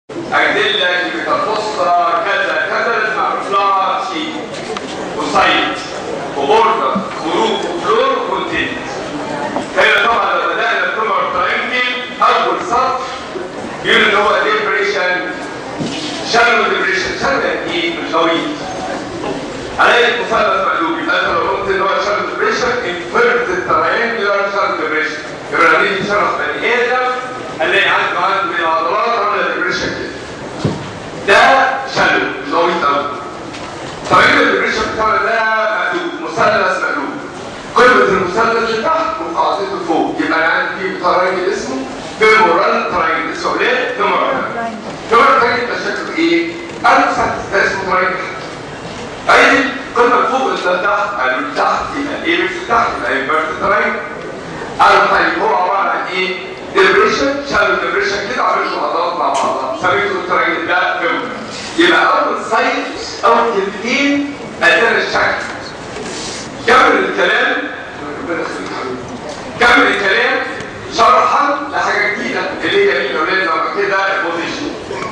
أدلة بتفصل كذا كذا لازم أعرف لها شيء وسايت وبوردر خروج وفلور وكونتنت هنا طبعا لو بدأنا الكومر تراينجل أول سطر بيقول إن هو ديبريشن شنو ديبريشن شنو يعني إيه مش غويط علي المثلث مقلوب يبقى أنت لو قلت إن هو شنو ديبريشن انفيرتد تراينجلر شنو ديبريشن يبقى لما نيجي نشرح بني آدم هنلاقي عنده عنده من العضلات عاملة ديبريشن كده ده شلو مش غويط قوي طريقه الديبريشن بتاعنا ده مقلوب مثلث مقلوب قمه المثلث اللي تحت وقاعدته فوق يبقى انا عندي فيه تراينجل اسمه فيمورال تراينجل اسمه ليه؟ فيمورال فيمورال تراينجل ده شكله ايه؟ انا مثلث ده اسمه تراينجل اي القمه فوق اللي تحت قالوا اللي تحت يبقى الايبكس تحت يبقى انفيرت تراينجل قالوا طيب هو عباره عن ايه؟ ديبريشن شالوا ديبريشن كده عملوا عضلات مع بعضها سميته التراينجل ده فيمورال يبقى اول سايت اول كلمتين ادانا الشكل كمل الكلام ربنا يخليك حبيبي كمل الكلام شرحا لحاجه جديده اللي هي مين اولاد لما كده البوزيشن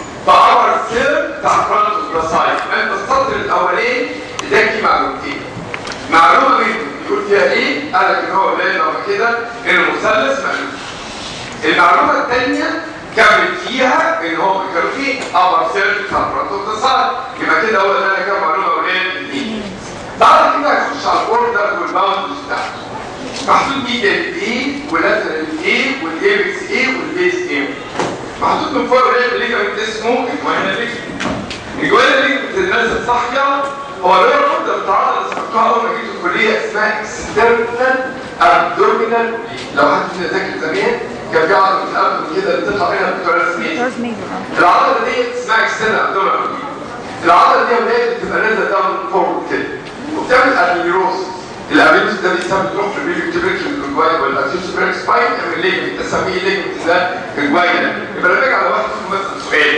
فامر السير بتاع فرونت اوف ذا سايد انت السطر الاولاني اداكي معلومتين معلومه منه يقول فيها ايه؟ قال لك ان هو اولاد لما كده ان المثلث مقلوب المعلومه الثانيه كمل فيها ان هم كانوا في ابر سيرفيس فرونت اوف ذا سايد يبقى كده هو ده انا كام معلومه اولاد دي بعد كده هيخش على البوردر والباوندز بتاعته محدود ميديال ايه ولاترال ايه والايبكس ايه والبيس ايه محدود من فوق الريب ليجمنت اسمه اجوانا ليجمنت اجوانا ليجمنت الناس الصحيه هو اللي هو البوردر بتاع اللي سمعتوها اول ما جيت الكليه اسمها اكسترنال ابدومينال لو حد فينا ذاكر زمان كان في عضله في الابدومين كده بتطلع منها بتوع اسمين العضله دي اسمها اكسترنال ابدومينال العضله دي ولاد بتبقى نازله داون فورورد كده وبتعمل ابيروسس الابيروس ده بيسمى تروح في البيبي تبريكل الجواي ولا اسيوس بريك سباين يعمل ليجمنت تسميه ليجمنت ده الجواي ده يبقى لما اجي على واحد فيكم مثلا سؤال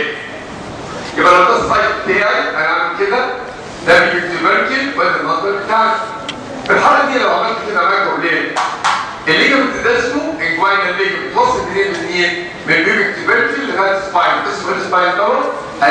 يبقى لو ده السايت بتاعي انا اعمل كده ده بيبي تبريكل وده المنظر بتاعي في الحاله دي لو عملت كده معاك اولاد الليجمنت ده اسمه انجواينال ليجمنت وصل منين منين؟ من بيبي تبريكل لغايه سباين اسمه ايه السباين دوت؟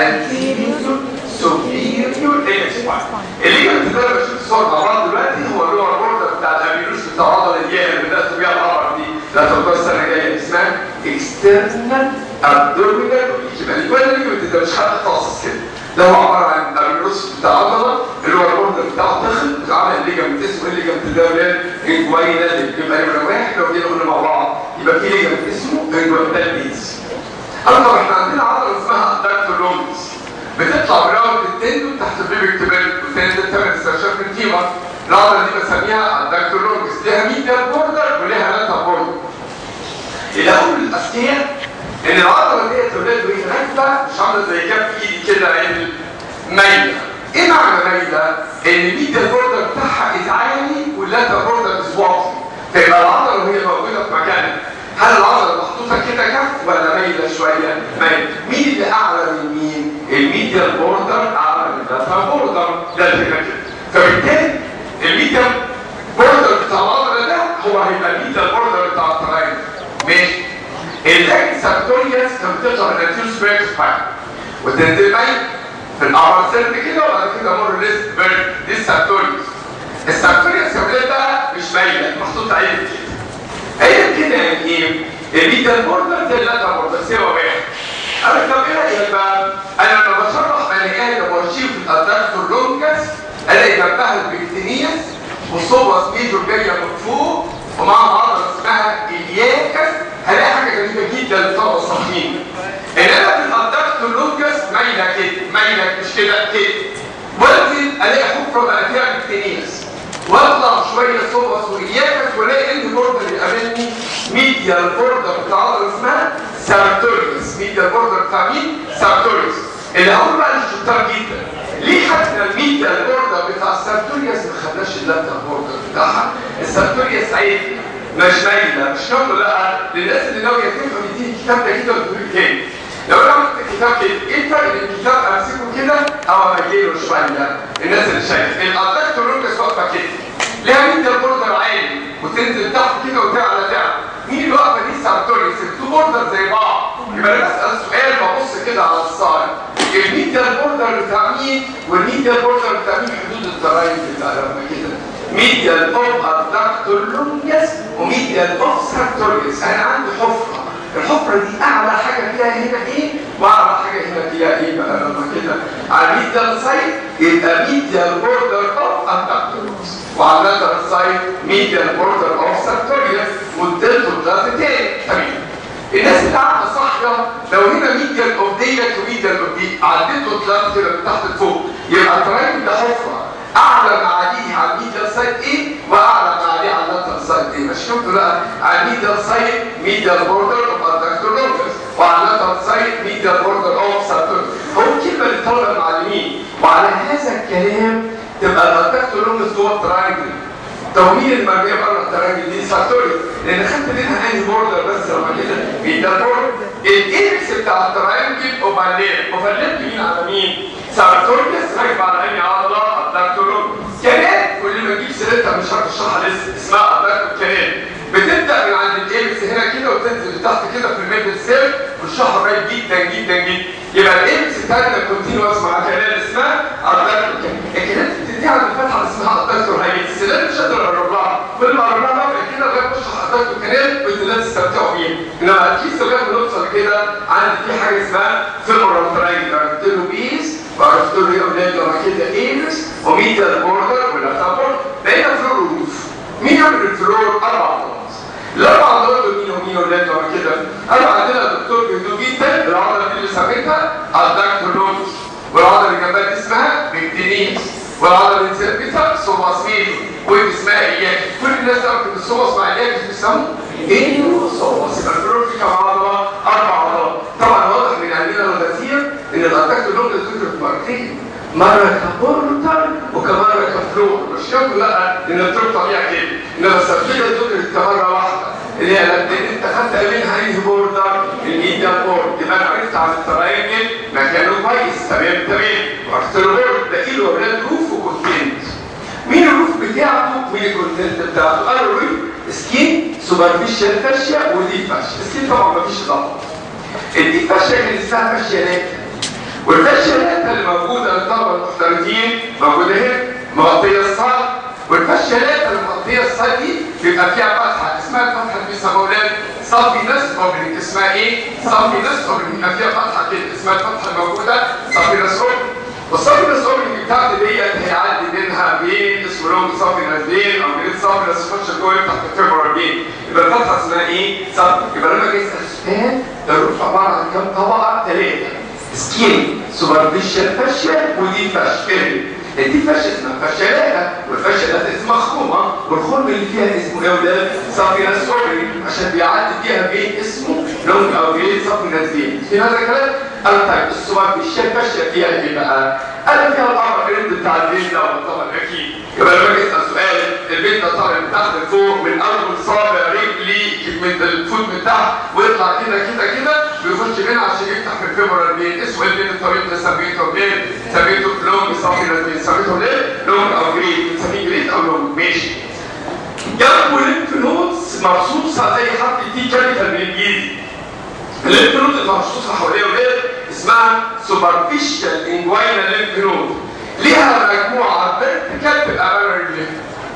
anterior superior inner spine الليجمنت ده اللي بشوف الصور مع بعض دلوقتي هو اللي هو البوردر بتاع الابيروس بتاع العضله الياء اللي بدات بيها القمر دي لا تبقى السنه الجايه اسمها اكسترنال ابدومينال يبقى الليجمنت ده مش حد خاص كده ده هو عباره عن الابيروس بتاع العضله اللي هو البوردر بتاعه ضخم عامل الليجمنت اسمه الليجمنت ده ولاد انجوينال يبقى نمره واحد لو جينا قلنا مع بعض يبقى في ليجمنت اسمه انجوينال بيز اما احنا عندنا عضله اسمها داكتور لونجز بتطلع براوند التندون تحت البيبك تبرد وتنزل تعمل استرشاف من تيمر العضله دي بسميها الداكتور لونجز ليها ميديال بوردر وليها لاتر بوردر الاول الاذكياء ان العضله ديت اولاد وهي راكبه مش عامله زي كف ايدي كده عين مايله ايه معنى مايله؟ ان الميديال بوردر بتاعها از عالي واللاتر بوردر از واطي فيبقى العضله وهي موجوده في مكانها هل العضله محطوطه كده كف ولا مايله شويه؟ مايله مين اللي اعلى من مين؟ الميديال بوردر اعلى من اللاتر بوردر ده اللي كده فبالتالي الميديال بوردر بتاع العضله ده هو هيبقى الميديال بوردر بتاع التراينجل ماشي الاكس سارتوريوس كان بتطلع من التيوس بريك سباين وتنزل مايل في الابر سيرت كده وبعد كده مر ليست بيرد دي السارتوريوس السارتوريوس يا ولاد بقى مش مايله محطوط عين كده عين كده يعني ايه؟ الميديال بوردر زي اللاتر بوردر سوا واحد انا طب ايه رايك بقى؟ انا لما بشرح بني ادم واشيل في الادكتور لونجس الاقي جنبها البكتينيس والصوبس ميجور جايه من فوق ومعها عضله اسمها الياكس هلاقي حاجه غريبه جدا للطلبه الصحيين ان انا في الادكتور لونجس مايله كده مايله مش كده كده وانزل الاقي حفره بقى فيها بكتينيس واطلع شويه صوبس والياكس والاقي ان البوردر اللي قابلني ميديال بوردر بتاع عضله اسمها سارتوريوس ميديال بوردر بتاع مين؟ سارتوريوس اللي هقول بقى للشطار جدا ليه خدنا الميديال بوردر بتاع السارتوريوس ما خدناش اللاتر بوردر بتاعها السارتوريوس عيب مش مايله مش كامله لا للناس اللي ناويه تفهم يديني الكتاب ده كده وتقول تاني لو انا عملت الكتاب كده ايه الفرق بين الكتاب امسكه كده او اميله شويه الناس اللي شايفه الادكتور لوكس واقفه كده ليها ميديال بوردر عالي وتنزل تحت كده وتعلى تعلى مين اللي واقفه دي دي سارتوريوس التو بوردر زي بعض يبقى انا بسال سؤال ببص كده على الصايد الميديال بوردر بتاع مين والميديال بوردر بتاع مين حدود التراين بتاع لما كده ميديال اوف ادكتور لونجس وميديال اوف سارتوريوس انا عندي حفره الحفره دي اعلى حاجه فيها هنا ايه واعلى حاجه هنا فيها ايه بقى لما كده على الميديال سايد يبقى ميديال بوردر اوف ادكتور لونجس وعلى اللاترال سايد ميديال بوردر اوف سارتوريوس والدلتو تاني تمام الناس اللي قاعده صاحيه لو هنا ميديال اوف ديت وميديال اوف دي عديته طلعت كده من تحت لفوق يبقى التراكم ده حفره اعلى معاديه على الميديال سايد ايه واعلى معاديه على اللاترال سايد ايه مش شفتوا بقى على الميديال سايد ميديال بوردر اوف ادكتور لونجس وعلى اللاترال سايد ميديال بوردر اوف سارتوريوس هو كلمه للطلبه المعلمين وعلى هذا الكلام تبقى الادكتور لونجس جوه التراينجل توميل المرميه بره التراجل دي سارتوريوس لان خدت منها انهي بوردر بس لما كده ميديال بوردر الايبكس بتاع التراينجل اوفالير اوفالير مين على مين؟ سارتوريوس راكب على انهي عضله؟ الدكتور كمان كل ما تجيب سيرتها مش هعرف اشرحها لسه اسمها الدكتور كمان بتبدا من عند الايبكس هنا كده وتنزل لتحت كده في الميدل سيل والشهر قريب جدا جدا جدا يبقى الايبكس بتاعتنا كونتينوس مع كلام اسمها الدكتور كمان الكلام بتدي على الفتحه اللي اسمها الدكتور هاي السلال مش قادر اقرب لها كل ما اقرب لها بقى كده لغايه ما اشرح الدكتور كمان والناس تستمتعوا بيه انما اكيد لغايه ما نوصل كده عندي في حاجه اسمها فيمورال تراينجل عرفت له بيس وعرفت له يا اولاد لما كده ايبكس وميديال بوردر ولا بوردر بقينا فلور روف مين يعمل الفلور اربع عضلات الاربع عضلات دول مين ومين اولاد لما كده انا عندنا دكتور بهدوء جدا العضله دي اللي سميتها الدكتور لونج والعضله اللي جنبها دي اسمها بكتينيس والعضله اللي بتثبتها سوباسميل ودي اسمها اياك كل الناس تعرف ان السوباس مع اياك بيسموه ايه سوباس يبقى الفلور في كام عضله؟ اربع عضلات طبعا واضح من علمنا الغزير ان الدكتور لونج ذكرت مرتين مرة كبورتر وكمرة كفلور مش شرط لا لان الطرق طبيعي كده انما السفينة ذكرت كمرة واحدة اللي هي لما انت خدت منها انهي بوردر الميديا بورد يبقى انا عرفت عن التراينجل مكانه كويس تمام تمام وعرفت له بورد باقي له اولاد روف وكونتنت مين الروف بتاعته مين الكونتنت بتاعته قالوا الروف سكين سوبرفيشال فاشيا ودي فاشيا السكين طبعا مفيش ضغط الدي فاشيا كان اسمها فاشيا ناتج والفاشيالات اللي موجوده للطلبه المحترفين موجوده هنا مغطيه الصدر والفاشيالات اللي مغطيه الصدر دي بيبقى فيها فتحه اسمها الفتحه دي بيسموها صافي نس اوبننج اسمها ايه؟ صافي نس اوبننج بيبقى فيها فتحه كده اسمها الفتحه الموجوده صافي نس اوبننج والصافي نس اوبننج بتاعتي ديت هيعدي بينها بين اسمه لونج صافي نس بين او بين صافي نس يخش جوه يفتح في الفيبرال بين يبقى الفتحه اسمها ايه؟ صافي يبقى لما جاي اسال سؤال الروف عباره عن كام طبقه؟ ثلاثه سكين سوبرفيشال فاشيا ودي فاشيا دي فاشيا اسمها فاشيا والفاشيا اسمها خرومه والخرم اللي فيها اسمه ايه وده صافي ناس اوبري عشان بيعدي فيها بين اسمه لونج او بين صافي ناس بين في هذا الكلام انا طيب السوبرفيشال فاشيا فيها ايه بقى؟ انا فيها الامر الرد بتاع البيت ده طبعا اكيد يبقى لما اجي اسال سؤال البيت ده طالع من تحت لفوق من اول صابع رجلي من الفوت من تحت ويطلع كده كده كده بيخش منها عشان يفتح في الفيبرال بين اسمه ايه البين الطريق ده سميته بين سميته لونج صافي نازلين سميته ليه؟ لونج او جريد بنسميه جريد او لونج ماشي جنبه ليمف نودز مرصوصه زي حرف تي كابيتال بالانجليزي الليمف نود المرصوصه حواليها وليه اسمها سوبرفيشال انجوينا ليمف نود ليها مجموعه فيرتيكال تبقى بارل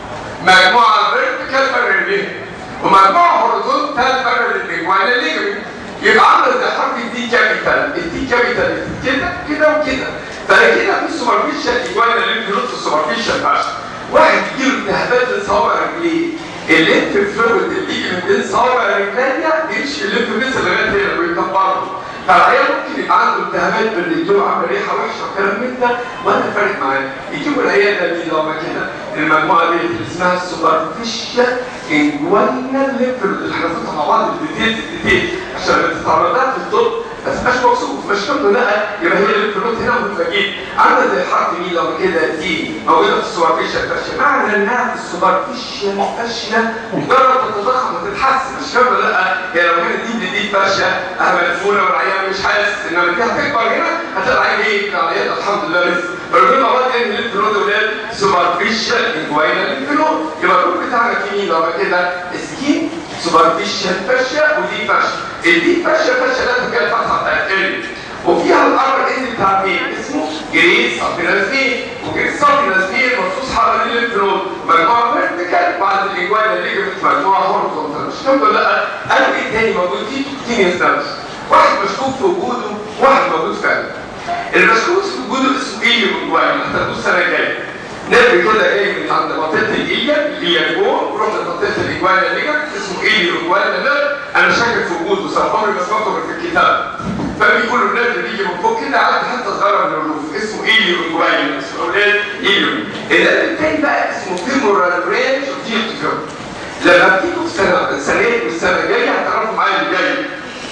مجموعه فيرتيكال بارل ومجموعه هوريزونتال بارل للانجوينا ليجمنت يبقى عامله زي حرف الدي كابيتال الدي كابيتال كده كده وكده فانا كده في سوبرفيشال ايجوانا الليمف نود في السوبرفيشال فاشن واحد يجيله التهابات لصوابع رجليه الليمف فلويد اللي يجي من بين صوابع رجليه بيمشي الليمف بيس لغايه هنا ويكبره فالعيال ممكن يبقى عنده التهابات بالرجول عامله ريحه وحشه وكلام من ده ولا فارق معاه يجيبوا العياده دي لما كده المجموعه دي اللي اسمها السوبرفيشال انجوانا ليمف اللي احنا فوتها مع بعض الديتيلز الديتيلز عشان لما تتعرضها في الطب ما تبقاش مبسوط مش كده لا يبقى هي الفلوت هنا مهمه جدا عامله زي حرف مين لو كده دي موجوده في السوبرفيشال فاشيا معنى انها في السوبرفيشال فاشيا مجرد تتضخم وتتحسن مش كده لا هي لو كانت دي دي فاشيا مدفونه والعيان مش حاسس انما دي هتكبر هنا هتبقى العيان ايه العيان الحمد لله لسه فالجمله بعد ان الفلوت ولاد سوبرفيشال انجوينا الفلوت يبقى الجروب بتاعنا في مين لو كده سكين سوبرفيشال فاشيا ودي فاشيا الدي فاشيا فاشيا ده كده الفتحه بتاعت ال وفيها الامر اند بتاع مين اسمه جريس سابينازين وجريس سابينازين مخصوص حوالين الانفرود مجموعه فيرتيكال بعد الاجوال اللي جابت مجموعه هورزونتال مش كده ولا لا قالوا ايه تاني موجود فيه توكتينيوس نفس واحد مشكوك في وجوده واحد موجود فعلا المشكوك في وجوده اسمه ايه من جوال هتاخدوه السنه الجايه نبي كده ايه من عند منطقه الايليا اللي هي جوه ورحنا لمنطقه الاجوال اللي اسمه ايه الاجوال ده انا شاكك في وجوده بس عمري ما سمعته غير في الكتاب فبيقولوا الناس اللي بيجي من فوق كده عدى حته صغيره من الروف اسمه ايليو اجوال اسمه اولاد ايليو الناس التاني بقى اسمه فيمورال برينج اوف ديوتيفيرم لما بتيجوا في سنه سنه من السنه الجايه هتعرفوا معايا اللي جاي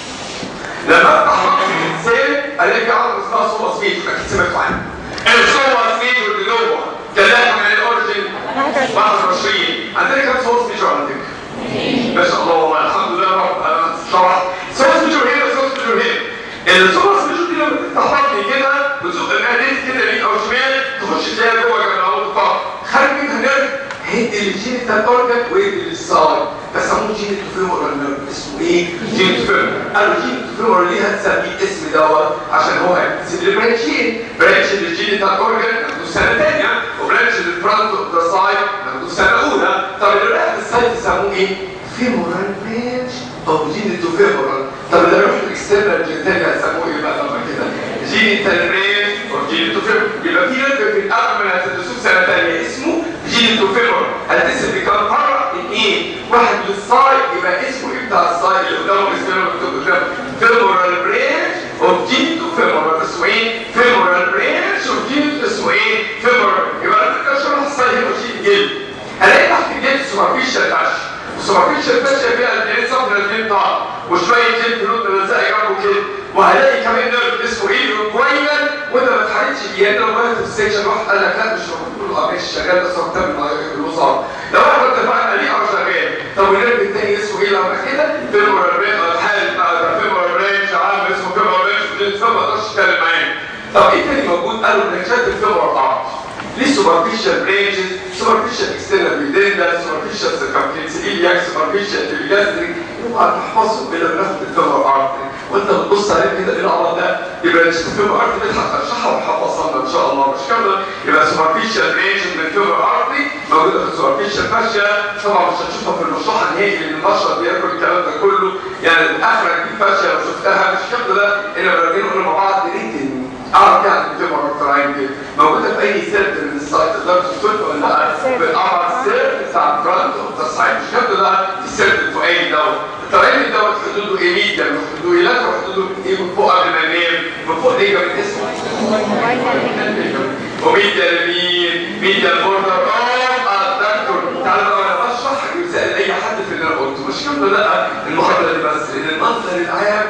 لما افتح رقم الانسان الاقي عرض اسمها صوره سميث اكيد سمعتوا عنها الصوره سميث واللي جوه ثلاثه من الاوريجن 21 عندنا كام صوره سميث عندك؟ ما شاء الله والله الحمد لله رب انا شرحت صوره سميث هنا صوره سميث هنا الصوره سميث دي لما تفتح بطني كده بتزق المقادير كده يمين او شمال تخش تلاقيها جوه جنب العمود الفقري خارج منها نرد هيدي الجينيتال اورجن ويدي للسايد بس عمود جينيتال فيمورال نيرف اسمه ايه؟ جينيتال فيمورال قالوا جينيتال فيمورال ليه هتسميه الاسم دوت عشان هو هيقسم البرانشين برانش للجينيتال اورجن ناخده السنه الثانيه وبرانش للفرونت اوف ذا سايد ناخده السنه الاولى طب اللي رايح السايد يسموه ايه؟ فيمورال برانش او جينيتال فيمورال طب اللي رايح الاكسترنال جينيتال هيسموه ايه بقى لما كده؟ جينيتال برانش او جينيتال فيمورال يبقى في نيرف في الارض من هتدرسوه سنه ثانيه اسمه جينيتو فيمور هتقسم بكام فرع اثنين واحد للسايد يبقى اسمه ايه بتاع السايد اللي قدامه اسمه مكتوب قدامه فيمورال برينش اوف جينيتو فيمور اسمه ايه؟ فيمورال برينش اوف جينيتو اسمه ايه؟ فيمورال يبقى انا فاكر شرح السايد هنا وشيل الجلد هلاقي تحت الجلد سوبرفيشال فاش وسوبرفيشال فاش فيها الجلد صفر الجلد طالع وشويه جلد فلوت ملزقه جنبه كده وهلاقي كمان نيرف اسمه ايه؟ كوينال وانت ما تحركش بيه لو بقى في السكشن واحد قال لك لا مش المفروض اه ماشي شغال بس هو كتاب الوزاره لو احنا اتفقنا عليه اه شغال طب والنيرف التاني اسمه ايه لو كده فيمورال برين الحال بقى فيمورال برينج عام اسمه فيمورال برينج فما اقدرش اتكلم معاه طب ايه تاني موجود قالوا برانشات الفيمورال ارت ليه سوبرفيشال برينجز سوبرفيشال اكسترنال بيدندا سوبرفيشال سيركمفلكس ايلياك سوبرفيشال تيبيجاستريك يبقى تحفظهم كده بناخد الفيمورال ارت وانت بتبص عليه كده ايه العضله ده يبقى الفيمور ارت بتحط ارشحها وحفظها ان شاء الله مش كامله يبقى سوبرفيشال رينج من الفيمور ارتري موجوده في السوبرفيشال فاشيا طبعا مش هتشوفها في المشروع النهائي لان المشرط بياكل الكلام ده كله يعني اخرك دي فاشيا لو شفتها مش كامله ده الا لما نقول مع بعض ريتن اعرف يعني الفيمور ارتراين موجوده في اي سيرت من السايت تقدر تشوفها ولا لا في الابر سيرت بتاع الفرونت اوف ذا سايت مش كامله ده في السيرت الفوقاني دوت الطريق دوت حدوده ايه ميديا حدوده ايه لا حدوده ايه من فوق قبل ما ينام من فوق ايه من اسمه وميديا اليمين ميديا البوردر اه الدكتور تعالى بقى انا بشرح يسال اي حد في اللي انا قلته مش كده لا المحاضره دي بس ان المنظر العام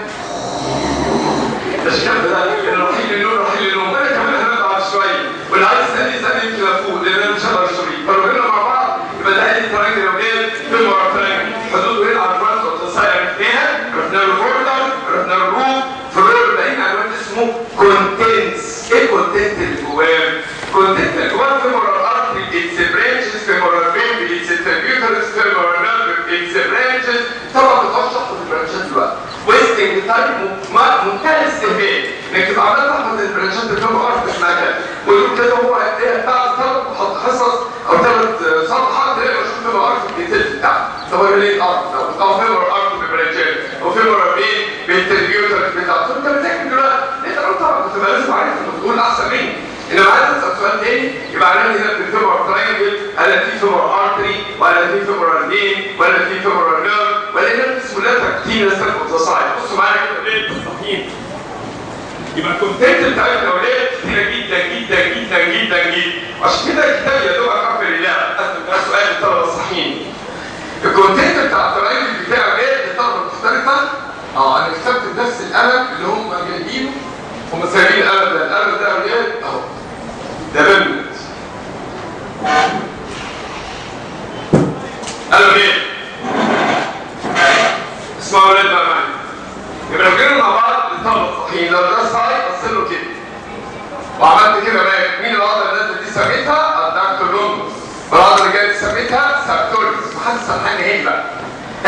مش كده ده الرحيل للنور رحيل للنور انا كمان هنقعد شويه واللي عايز يسالني يسالني يمكن افوق لان انا مش هقدر اشتري فلو جينا مع بعض يبقى ده عيد التراجل يا ولاد فيلم ورا تراجل حدوده هنا على الفرونت ساير فيها رحنا له البوردر رحنا له الروف في الروف باقيين عنوان اسمه كونتنتس ايه الكونتنت اللي جواه؟ كونتنت اللي جواه فيمورال ارتري اتس برانشز فيمورال فيمبل اتس تربيوترس فيمورال نيرف اتس برانشز طبعا بترشح في البرانشات دلوقتي ويستنج تايم منتهى الاستهبال انك تبقى عمال تحفظ البرانشات الفيمورال ارتري اسمها كده ويقول كده هو بعد ثلاث حصص او ثلاث صفحات تلاقي مشروع فيمورال ارتري الديتيلز بتاعته طب هو ليه الارض ده او فيمورال ارتري بالبرانشات او فيمورال ايه بالتربيوترس بتاعته انت بتذاكر دلوقتي انت لو طبعا كنت لازم عارف انت بتقول احسن مني انما عايز اسال سؤال تاني يبقى عندنا هنا في الفيمور تراينجل هل في فيمور ارتري ولا في فيمور فين ولا في فيمور نيرف ولا هنا اسمه لا تكتين ستيب اوف ذا سايد بصوا معايا كده ليه التصحيح يبقى الكونتنت بتاع الاولاد كتيره جدا جدا جدا جدا جدا عشان كده الكتاب يا دوب اكفر الله ده سؤال الطلبه الصحيين الكونتنت بتاع التراينجل بتاع اولاد الطلبه المختلفه اه انا كتبت بنفس القلم اللي هم جايبينه هم سايبين القلم ده القلم ده اولاد اهو ده بنت قالوا ايه؟ اسمعوا ولاد بقى معايا يبقى لو جينا مع بعض الطلبه الصحيين لو ده صايد بص له كده وعملت كده بقى مين العضله اللي انت دي سميتها؟ الدكتور لونجوس والعضله اللي جايه سميتها سابتوريس محدش سامحني هنا بقى هنا بس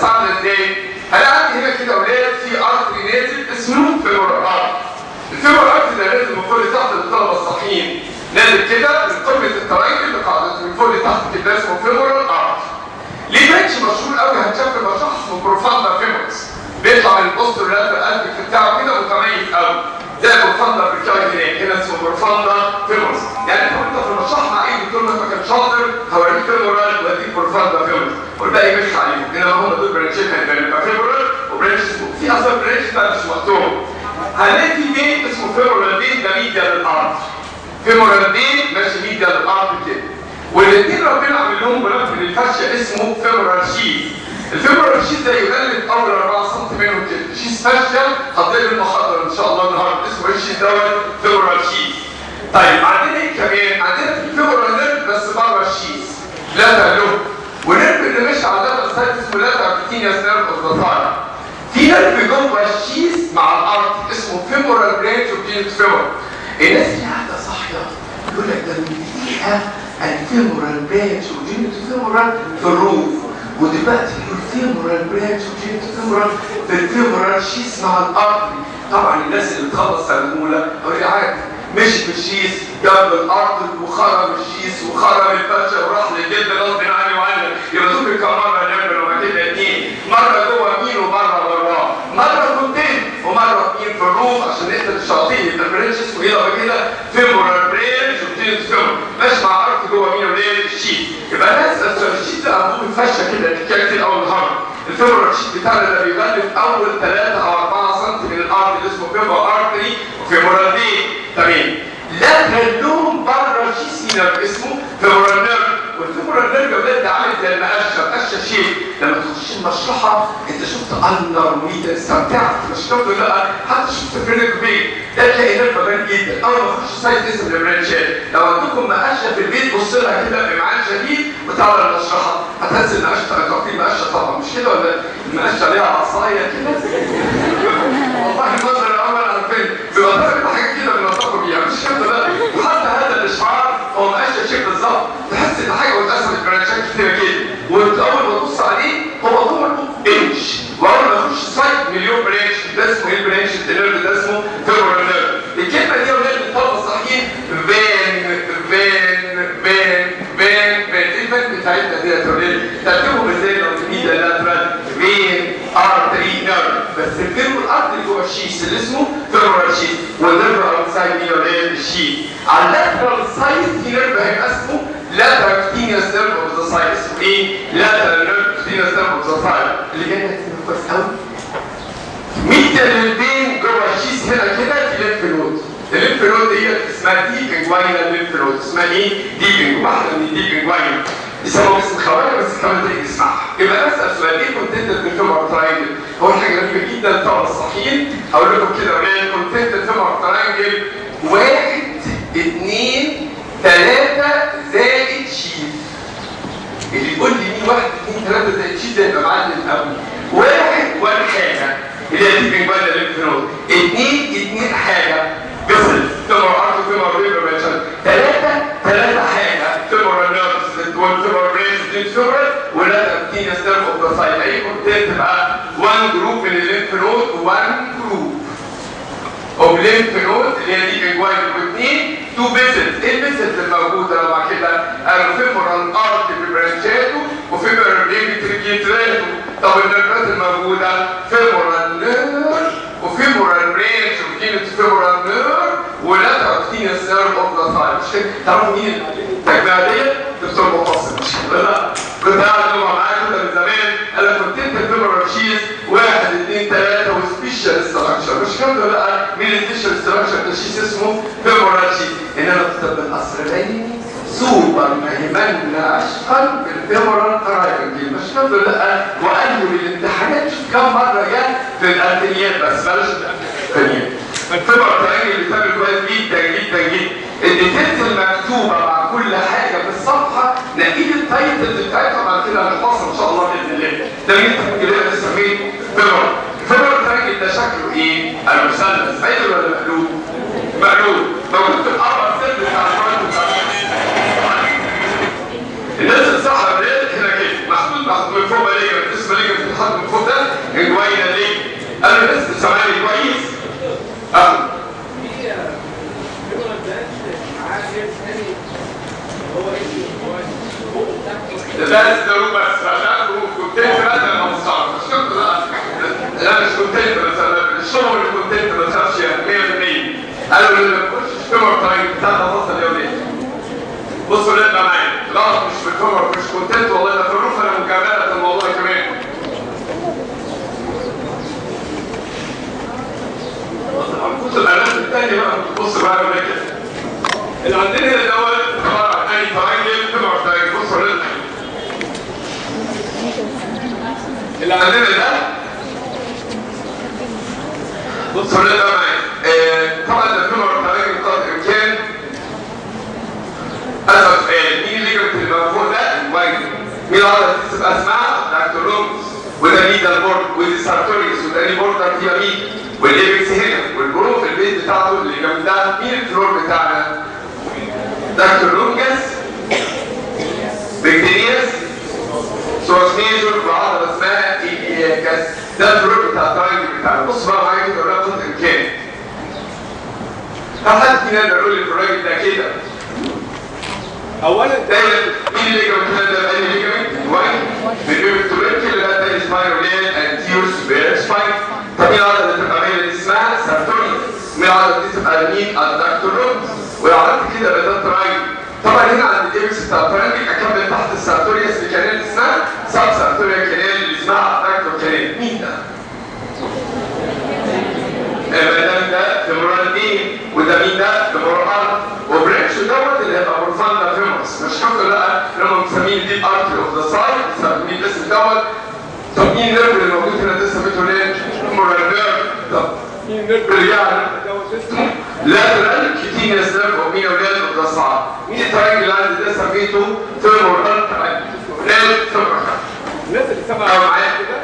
القصه عامله ازاي؟ انا عندي هنا كده اولاد في ارتري نازل اسمه فيمورال ارت الفيمورال ارت ده لازم من فوق تحت للطلبه الصحيين نازل كده من قمه التراينجل لقاعده من فوق تحت كده اسمه فيمورال ارت ليه بنش مشهور قوي هتشاف في مشروع اسمه بروفاندا فيمورس بيطلع من البوست ريلاتر قلب بتاعه كده متميز قوي ده بروفاندا بركاي هناك هنا اسمه بروفاندا فيمورس يعني انت وانت في المشروع مع اي دكتور ما كان شاطر هوريك فيمورال واديك بروفاندا فيمورس والباقي مش عليهم هنا هم دول برانشين هيبقى فيمورال وبرانش في اصلا برانش بقى مش وقتهم هنلاقي في بين اسمه فيمورال بين ده ميديا للارض فيمورال بين ماشي ميديا للارض كده والاثنين ربنا عامل لهم غلاف من الفاشيه اسمه فيمورال شيز الفيمورال شيز ده يغلف اول 4 سم منه كده شيز فاشيه هتلاقي المحاضره ان شاء الله النهارده اسمه ايه الشيز دوت فيمورال شيز طيب عندنا ايه كمان عندنا في فيمورال نيرف بس بره الشيز لا له ونيرف اللي ماشي على اللاتر سايد اسمه لاتر بتينياس نيرف اوف ذا في نيرف جوه الشيز مع الارض اسمه فيمورال برينج وبينت فيمور الناس اللي قاعده صاحيه يقول لك ده من دقيقه الفيمورال برانش وجينيت فيمورال في الروف ودلوقتي الفيمورال برانش وجينيت فيمورال في الفيمورال شيس مع الارض طبعا الناس اللي بتخلص سنه اولى هو عادي مشي في الشيس جنب الارض وخرم الشيس وخرم الفشه وراح للجلد غصب عني وعنك يبقى دول كم مره نعمل وما كده اتنين مره جوه مين ومره وراه مره كنتين ومره مين في الروف عشان نقدر الشياطين يبقى البرانش اسمه ايه كده فيمورال برانش وجينيت فيمورال ماشي مع ارض جوه مين وليه الشيت يبقى ناس الشيت ده عندهم فشه كده الحكايه كتير اول نهار الفيمورال شيت بتاعنا ده بيغلف اول 3 او 4 سم من الارض اللي اسمه فيمورال ارتري وفيمورال دي تمام لا كلهم بره شيت نيرف اسمه فيمورال نيرف والفيمورال نيرف يا ولاد ده عامل زي المقشه مقشه شيء لما تخش المشرحه انت شفت انر وميت استمتعت مش شفت لا حتى شفت فريق بيت ده تلاقي نيرف بان جدا اول ما تخش سايت اسم البرانشات لو عندكم مقشه في البيت بص لها كده بمعان شديد وتعالى المشرحه هتحس ان مقشه تعطيه مقشه طبعا مش كده ولا المقشه ليها عصايه كده والله المنظر الاول على الفيلم بيبقى ضرب حاجه كده بنوصفه بيها مش كده لا وحتى هذا الاشعار هو مقشه شيء بالظبط تحس ان حاجه واتقسمت برانشات كتيره كده وانت اول ما تبص عليه هو طول انش واول ما تخش سايت مليون برانش ده اسمه ايه البرانش النيرف ده اسمه فيبرال نيرف الكلمه دي يا ولاد الطلبه الصحيين فين فين فين فين فين ايه الفين بتاعتنا دي يا ولاد ترتيبهم ازاي لو تميل لاترال فين ارتري نيرف بس الفيبرال ارتري جوه الشيس اللي اسمه فيبرال شيس والنيرف اوتسايد مين يا ولاد الشيس على اللاترال سايد في نيرف هيبقى اسمه lateral cutaneous nerve of the side اسمه ايه؟ lateral nerve cutaneous nerve of the side اللي جاي هتفهم كويس قوي ميديا للبين جوه الشيس هنا كده في ليمف نود الليمف نود دي اسمها ديب انجواينا ليمف نود اسمها ايه؟ ديب واحده من ديب انجواينا يسموها اسم خواجه بس كمان تيجي تسمعها يبقى اسال سؤال ايه كونتنت الفيمور تراينجل هو حاجه غريبه جدا طبعا الصحيين هقول لكم كده ولاد كونتنت الفيمور تراينجل واحد اثنين ثلاثة زائد شيف اللي يقول لي مين واحد اثنين ثلاثة زائد شيف ده يبقى معلم قوي واحد ولا حاجة اللي هي دي بنجوانا الليمفنود اثنين اثنين حاجة بسل تمر ارض تمر ريبر ماشن ثلاثة ثلاثة حاجة تمر النيرفز والتمر برينز دي تمر ولا تبتين ستيرف اوف ذا سايت اي كونتنت بقى وان جروب من الليمفنود وان جروب اوف ليمفنود اللي هي دي بنجوانا واثنين تو بيسلز ايه البيسلز الموجوده لو مع كده الفيمورال ارت ببرانشاته وفيمورال بيبي تريكيتراته طب النيرفات الموجوده فيمورال نيرف وفيمورال برينش وكينت فيمورال نيرف ولاترال كتينس نيرف اوف ذا سايد تعرفوا مين التجميع ديت دكتور مفصل مش كده لا كنت قاعد جوه معاك كده من زمان قال لك كنت انت الفيمورال شيز واحد اثنين ثلاثه وسبيشال ستراكشر مش كده لا مين السبيشال ستراكشر ده شيز اسمه فيمورال شيز انما كتب الاسرائيلي سوبر مهمن اشقا بالفيمورال تراينجل مش كده لا وقال له بالامتحانات شوف كم مره جه في الالفينيات بس بلاش الالفينيات الفيمورال تراينجل بيتعمل كويس جدا جدا جدا الديتيلز المكتوبه مع كل حاجه في الصفحه نقيل التايتلز بتاعتها بعد كده هنخلصها ان شاء الله باذن الله ده مين كده بنسميه فيمورال الفيمورال تراينجل ده شكله ايه؟ المثلث عدل ولا مقلوب؟ مقلوب موجود في الاربع سيل بتاع الناس الصح هنا كده محدود محدود من فوق ماليه اسم ماليه في الحد لا ده روب بس عشان روب كونتنت مثلا 15 مش كنت لا لا مش كونتنت مثلا الشغل الكونتنت ما تخافش يعني 100% قالوا لي ما تخشش تمر طيب بتاع تفاصيل يا ولاد بصوا ليه بقى معايا غلط مش في الكفر مش كونتنت والله ده في الروف انا مكمله الموضوع كمان بص الاعلانات الثانيه بقى بص بقى ولا كده اللي عندنا هنا دوت عباره عن اي تراينجل تبع تراينجل بص ولا اللي عندنا ده بص ولا ده معايا آه، طبعا ده تبع تراينجل قدر الامكان اسال سؤال مين اللي جبت اللي فوق ده الوايد مين العضله دي تبقى اسمها دكتور لومس وده ميدا البورد ودي سارتوريس وده لي بوردر فيها مين والايبكس هنا والجروف البيت بتاعته اللي جنب ده مين الفلور بتاعنا دكتور لونجس بكتيرياس سورس ميجور وعضله اسمها ايبياكس ده الفلور بتاع التراينجل بتاعنا بص بقى معايا كده ولا قدر الامكان هل حد فينا يقدر يقول لي في الراجل ده كده اولا دايما مين اللي جاب الكلام ده بأي ليجامنت واي باليوم التوبركل اللي ده سبايرولين انتيور سبير سباين طب مين العضله اللي تبقى مين اللي اسمها سارتوريوس مين العضله دي تبقى مين الدكتور رومز ولو عملت كده يبقى ده تراين طبعا هنا عند الايبكس بتاع التراين اكمل تحت السارتوريوس الكنال اللي اسمها سب سارتوريا كنال اللي اسمها الدكتور كنال مين ده؟ ده ده فيمورال دين وده مين ده فيمورال وبريتش دوت اللي هيبقى بروفاندا فيمورس مش الحمد لله لما مسمين دي ارتري اوف ذا سايد مسمين الاسم دوت طب مين النيرف اللي موجود هنا ده سميته ليه؟ فيمورال نيرف طب مين النيرف اللي يعني دوت اسمه لاترال كيتينيوس نيرف او مين اولاد اوف ذا سايد مين التراينجل اللي عندي ده سميته فيمورال تراينجل نيرف فيمورال الناس اللي سمعوا أو معايا كده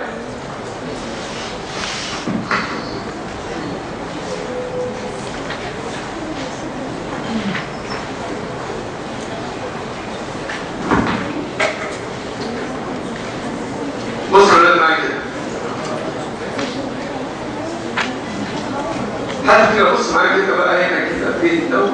بص يا ولاد معايا كده حد كده بص معايا كده بقى هنا كده فين دوت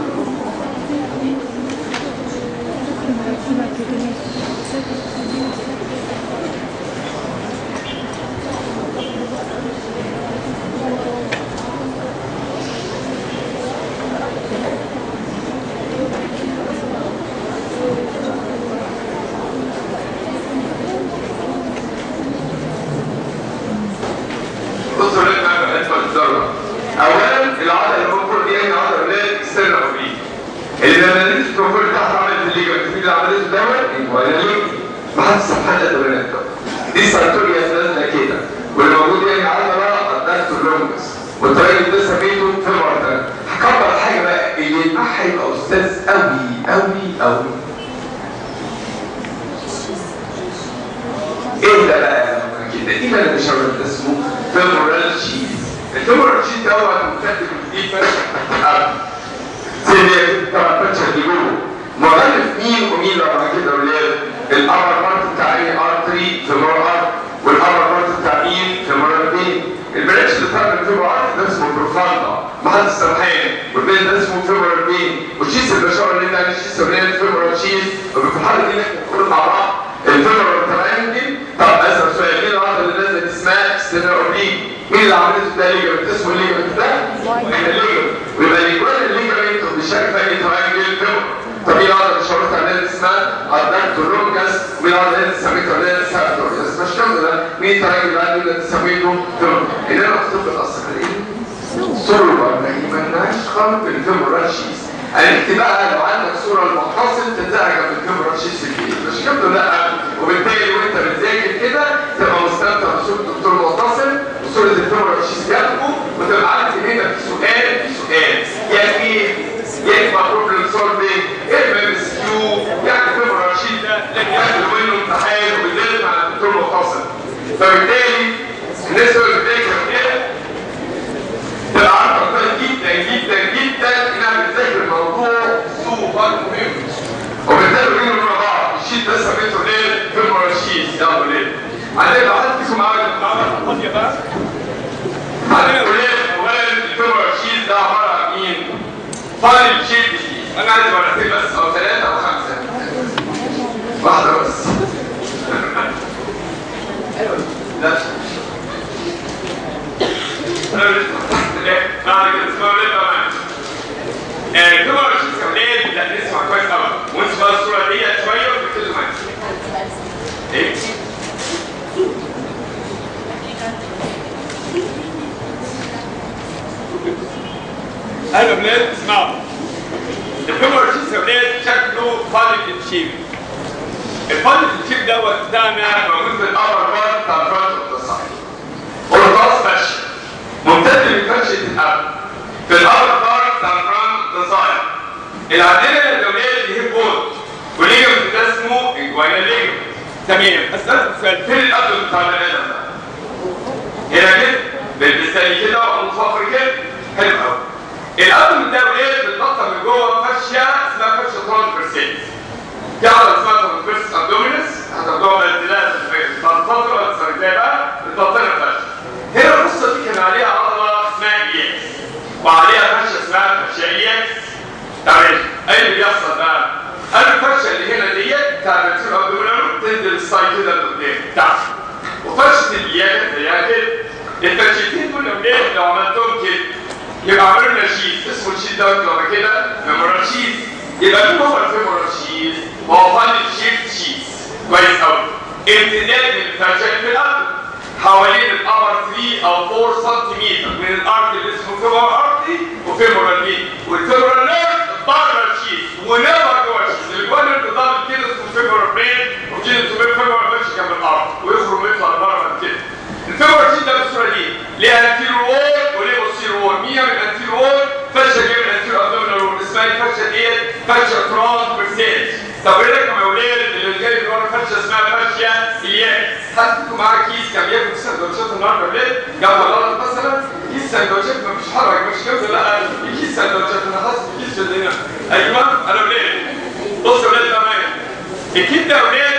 بصوا لك معايا بقى انت الذره اولا العضله اللي المفروض دي هي عضله اللي هي اكسترنال اوبليك اللي لما نزلت البروفيل تحت عملت الليجمنت مين اللي عملته دوت ولا ليه ما حدش سبحان الله بنات دي سارتوريا نازله كده واللي موجود هي عضله الدكتور لونجس والطريق ده سميته فيمورتال هكبر حاجه بقى اللي يلمعها يبقى استاذ قوي قوي قوي ايه ده بقى كده ايه بقى اللي بيشرب ده اسمه فيمورال شيز الفيمورال شيز دوت مكتب جديد فرق زي طبعا الفتشه اللي جوه مؤلف مين ومين لو بعد كده ولاد الابر بارت بتاع ايه ارتري فيمورال ارت والابر بارت بتاع مين فيمورال بين البريتش اللي طالع من فيمورال ارت ده اسمه بروفاندا محل السرحان والبين ده اسمه فيمورال بين والشيس البشاره اللي ده الشيس اللي هي الفيمورال شيس وفي الحاله دي نحن مع بعض الفيمورال تراينجل طب اسال سؤال مين العضله اللي نزلت اسمها ستينر اوبليك مين اللي عملته ده ليجمنت اسمه الليجمنت ده؟ الليجمنت ويبقى الليجمنت الليجمنت بيشارك في اي تراينجل فيمور طب مين العضله اللي شرطها اللي هي اسمها الدكتور لونجاس مين العضله اللي سميتها اللي هي السابتوريوس مش كامله ده مين التراينجل اللي عندي اللي سميته فيمور انما الطب الاصل ايه؟ صورة ما يمنعش خلق الفيمورال شيس عرفت بقى لو عندك صورة المنفصل تتزعج بالفيمورال شيس في البيت مش كده لا وبالتالي وانت بتذاكر كده تبقى مستمتع بصورة الدكتور متصل وصورة الفيمورال شيس جنبه وتبقى عارف ان هنا في سؤال في سؤال يعني ايه؟ يعني ما بروبلم سولفنج ام ام اس كيو يعني فيمورال شيس ده لكن ياخد منه امتحان وبالذات مع الدكتور متصل فبالتالي الناس اللي بتذاكر كده تبقى عارفه كويس جدا جدا جدا انها بتذاكر الموضوع سوبر مهم وبالتالي بينهم مع بعض الشيت ده سميته ليه فيمورال شيت ده ليه عندنا لو حد فيكم عاوز معانا فاضيه بقى عندنا ولاد اولا الفيمورال شيت ده عباره عن مين؟ فايل شيت انا عايز ورقتين بس او ثلاثه او خمسه واحده بس ايوه يا ولاد اسمعوا الفيمورال شيست يا ولاد شكله فالد شيب الفالد شيب دوت بتاعنا موجود في الابر بارت بتاع الفرونت اوف ذا سايد والراس فشل ممتد من فرشه القلب في الابر بارت بتاع الفرونت اوف ذا سايد العندنا الدوليه اللي هي بول وليجمنت ده اسمه انجواينا ليجمنت تمام اسالك سؤال فين القلب بتاع البني ادم ده؟ هنا كده بالبستاني كده ومصفر كده حلو قوي القلب ده وليه بتنطط من جوه فاشيه اسمها فاشيه ترانسفيرسيت في عضله اسمها ترانسفيرس ابدومينس هتاخدوها بالدلال تنتظر ولا تسردها بقى بتنططنا فاشيه هنا القصه دي كان عليها عضله اسمها اياكس وعليها فاشيه اسمها فاشيه اياكس تمام ايه اللي بيحصل بقى؟ قال الفرشه اللي هنا ديت بتاع الفاشيه الابدومينال تنزل السايد كده لقدام تحت وفرشه الاياكس زيها كده الفرشتين دول اولاد لو عملتهم كده يبقى عملوا لنا شيز اسمه الشيز دوت لما كده ميمورال شيز يبقى مين هو الفيمورال شيز؟ هو فاضل شيفت شيز كويس قوي امتداد من الفرشه في الارض حوالين القمر 3 او 4 سنتيمتر من الارض اللي اسمه فيمورال ارتي وفيمورال بي والفيمورال نيرف بره الشيز ونيفر جوه الشيز اللي جوه الانتظام كده اسمه فيمورال برين وكده اسمه فيمورال ماشي جنب الارض ويخرج ويطلع بره بعد كده الفيمورال شيز ده بالصوره دي ليها انتيرو وول وليه بوستيرو وول مين من انتيرو وول فرشه جايه من انتيرو ابدومينال وول اسمها الفرشه ديت فرشه ترانسفيرسيت طب ايه رايكم يا ولاد اللي جاي من ورا فرشه اسمها فرشه اياك حد فيكم معاه كيس كان بياكل سندوتشات النهارده بالليل جاب غلط مثلا كيس سندوتشات مفيش حرج مش كده لا كيس سندوتشات انا حاسس كيس في الدنيا ايوه انا ولاد بصوا يا ولاد بقى معايا الكيس ده يا ولاد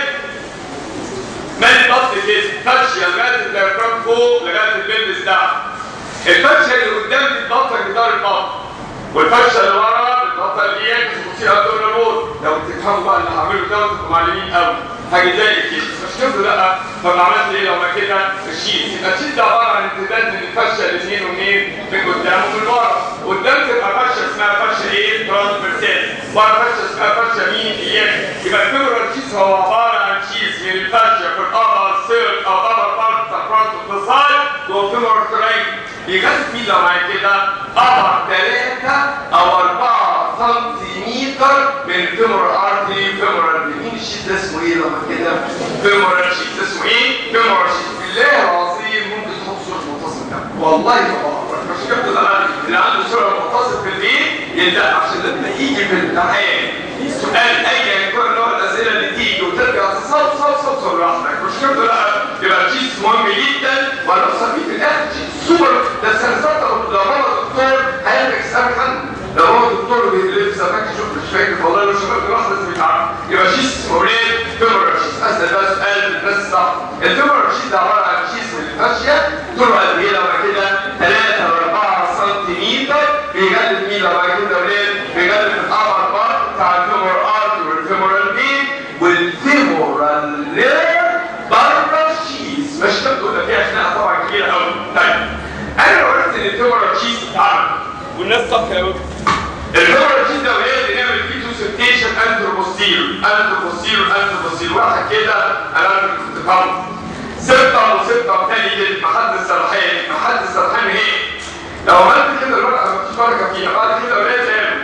مالي ضغط كده فرشه لغايه الديافرام فوق لغايه البلبس تحت الفرشه اللي قدام دي بتبطل جدار البطن والفرشه اللي ورا بتبطل الاياك بتصير ابدومينال وول لو تفهموا بقى اللي هعمله ده تبقوا معلمين قوي حاجه زي كده مش كده لا طب عملت ايه لو ما كده الشيت يبقى الشيت ده عباره عن امتداد من الفرشه الاثنين ومنين من قدام ومن ورا قدام تبقى فرشه اسمها فرشه ايه ترانسفيرسال ورا فرشه اسمها فرشه مين اياك يبقى الفيمورال شيت هو عباره عن شيت من الفرشه في الابر سيرك او ابر بارت بتاع فرونت اوف ذا سايد جوه الفيمورال تراين يغذي فيه لو معايا كده ابر 3 او 4 سنتيمتر من الفيمورال ارتري فيمورال مين الشيت ده اسمه ايه لما كده فيمورال شيت اسمه ايه فيمورال شيت بالله العظيم ممكن تحط صوره متصل ده والله ما بعرف مش كده ده اللي عنده صوره متصل في البيت يبدا عشان لما يجي في الامتحان سؤال ايا يكون نوع الاسئله اللي تيجي وترجع تصوت صوت صوت صوت لوحدك مش كده لا يبقى الشيت مهم جدا وانا بصفيه في الاخر شيت سوبر ده السنسات لو ماما دكتور هيعمل حسابك عنه لو هو دكتور بيدرس سماك شوف مش فاكر والله لو شباب راح لازم يتعرف يبقى شيس مولين فيمورال شيس اسال بقى سؤال الناس صح الفيمورال شيس ده عباره عن شيس من الفاشيه طوله قد ايه لما كده 3 و 4 سنتيمتر بيجلد مين لما كده ولاد بيجلد في الابر بارت بتاع الفيمورال ارت والفيمورال بين والفيمورال نير بره الشيس مش تبدو ده فيها خناقه طبعا كبيره قوي طيب انا لو قلت ان الفيمورال شيس اتعمل والناس صح يا ولد الفيمورال شيس ده وهي بنعمل فيه تو سبتيشن انتر بوستيرو انتر بوستيرو انتر بوستيرو واحد كده انا كنت فاهمه سبتة وسبتة تاني كده محد السرحان محد السرحان ايه؟ لو عملت كده الورقة مفيش بركة فيها بعد كده ولا تعمل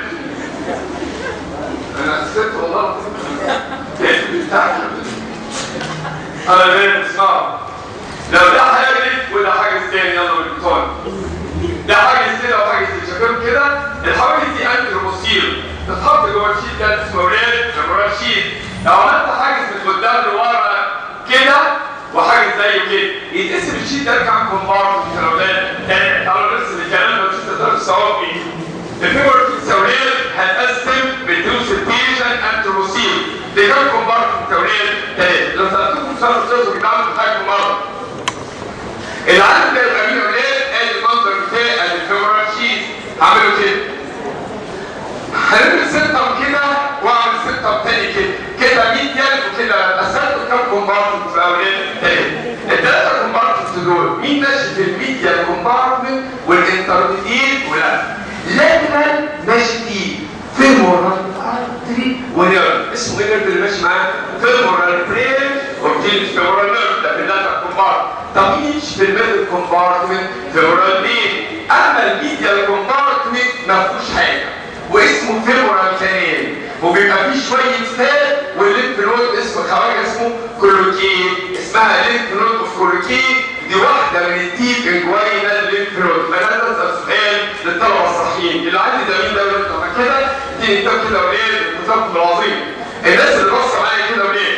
انا سبت والله انا فاهم اسمعوا لو ده حاجز وده حاجز تاني يلا بالبطون ده حاجز كده وحاجز كده شايفين كده الحواجز دي انتر بوستيرو تتحط جوه الشيت ده اسمه ولاد جوه الشيت لو عملت حاجز من قدام لورا كده وحاجز زيه كده يتقسم الشيت ده كام كومبارتمنت يا ولاد تاني تعالوا نرسم الكلام ده مش تقدروا تصوروا بيه الفيمور السوريال هتقسم بتو سبتيشن انتر بوستيرو دي كام كومبارتمنت يا ولاد تاني لو سالتكم سؤال استاذ بيتعامل معاكم مره العدد ده يبقى مين يا ولاد ادي المنظر بتاع الفيمورال شيت هعمله كده هنعمل سيتم كده واعمل سيتم تاني كده كده 100 يد وكده قسمت كام كومبارتمنت في اولاد تاني الثلاثه كومبارتمنت دول مين ماشي في الميديا كومبارتمنت والانترميديت ولا لاترال ماشي فيه فيمورال ارتري ونيرف اسمه ايه النيرف اللي ماشي معاه فيمورال برين وبتيجي فيمورال نيرف ده في اللاترال كومبارتمنت طب مين يمشي في الميدل كومبارتمنت فيمورال بين اما الميديا كومبارتمنت ما فيهوش حاجه واسمه فيمورال كانال وبيبقى فيه شويه فات والليمف نود اسمه خواجه اسمه كولوكي اسمها ليمف نود اوف كولوكي دي واحده من الديب انجوينال ليمف نود فانا اسال سؤال للطلبه الصحيين اللي عندي ده مين ده يقول كده دي انت كده وليه الكتاب العظيم الناس اللي بصوا معايا كده وليه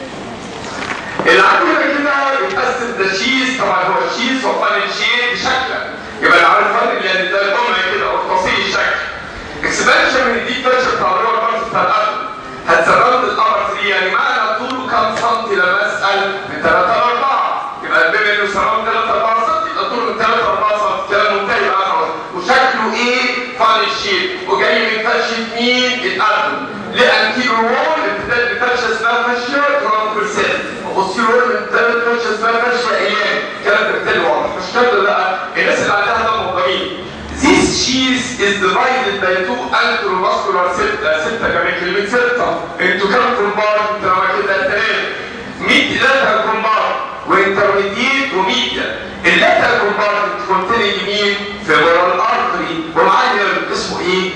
اللي عندنا كده يتقسم ده شيز طبعا هو الشيز وفان الشيد شكلا يبقى اللي عارف فرق لان ده جمله كده قرطاسي الشكل اكسبانشن من الديب تاتش بتاع اللور بارت بتاع القلب هتسربت القمر 3 يعني معنى طوله كام سنتي لما اسال من 3 ل 4 يبقى بما انه سربت 3 4 سنتي يبقى طوله من 3 ل 4 سنتي كلام منتهي بقى خلاص وشكله ايه فان الشيب وجاي من فرشه مين القلب لانتيرو وول امتداد لفرشه اسمها فرشه ترانكولسيت وبصير وول من امتداد فرشه اسمها فرشه ايام كلام بالتالي واضح مش كده لا الناس اللي عندها ده مهمين This sheath is divided by two anteromuscular septa septa كمان كلمة septa into كم كومبارت لما كده ثلاثة ميد lateral كومبارت وانترميديت وميديا اللاترال كومبارت كونتين يمين femoral artery ومعايا اسمه ايه؟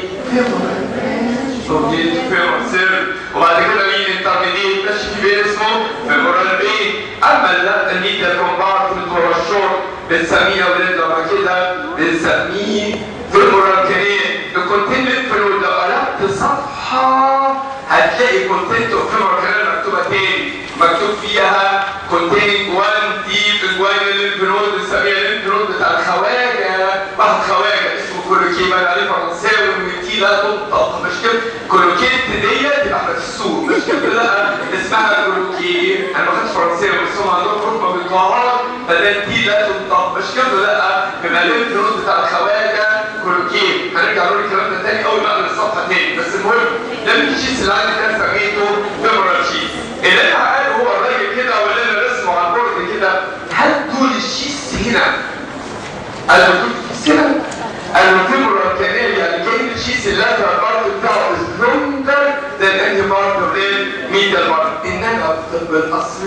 femoral femoral سير وبعد كده مين انترميديت ماشي في بين اسمه femoral بين اما الميديا كومبارت ورا الشورت بنسميه ولاد لما كده بنسميه فيمورال كانين الكونتينت فلويد لو قلبت صفحه هتلاقي كونتينت اوف فيمورال كانين مكتوبه تاني مكتوب فيها كونتيننج 1 ديب جوين للفلويد بنسميها الليمفنود بتاع الخواجه واحد خواجه اسمه كولوكي بقى عليه فرنساوي والتي لا تنطق مش كده كولوكيت ديت يبقى احنا في السوق مش كده لا اسمها كولوكي انا ما خدتش فرنساوي بس هم عندهم حكمه بالقاهره فده دي لا تنطق مش كده لا يبقى الليمفنود بتاع الخواجه كولوكي هنرجع نقول الكلام ده تاني اول ما اقلب الصفحه تاني بس المهم ده الشيس اللي عندي ده سميته فيمورال شيس اللي انا قاله هو الراجل كده واللي انا رسمه على البورد كده هل دول الشيس هنا قال له دول الشيس هنا قال له فيمورال كانال يعني كان الشيس اللاترال بارت بتاعه از لونجر ذان انهي بارت اوف ميديال بارت انما في طب الاصل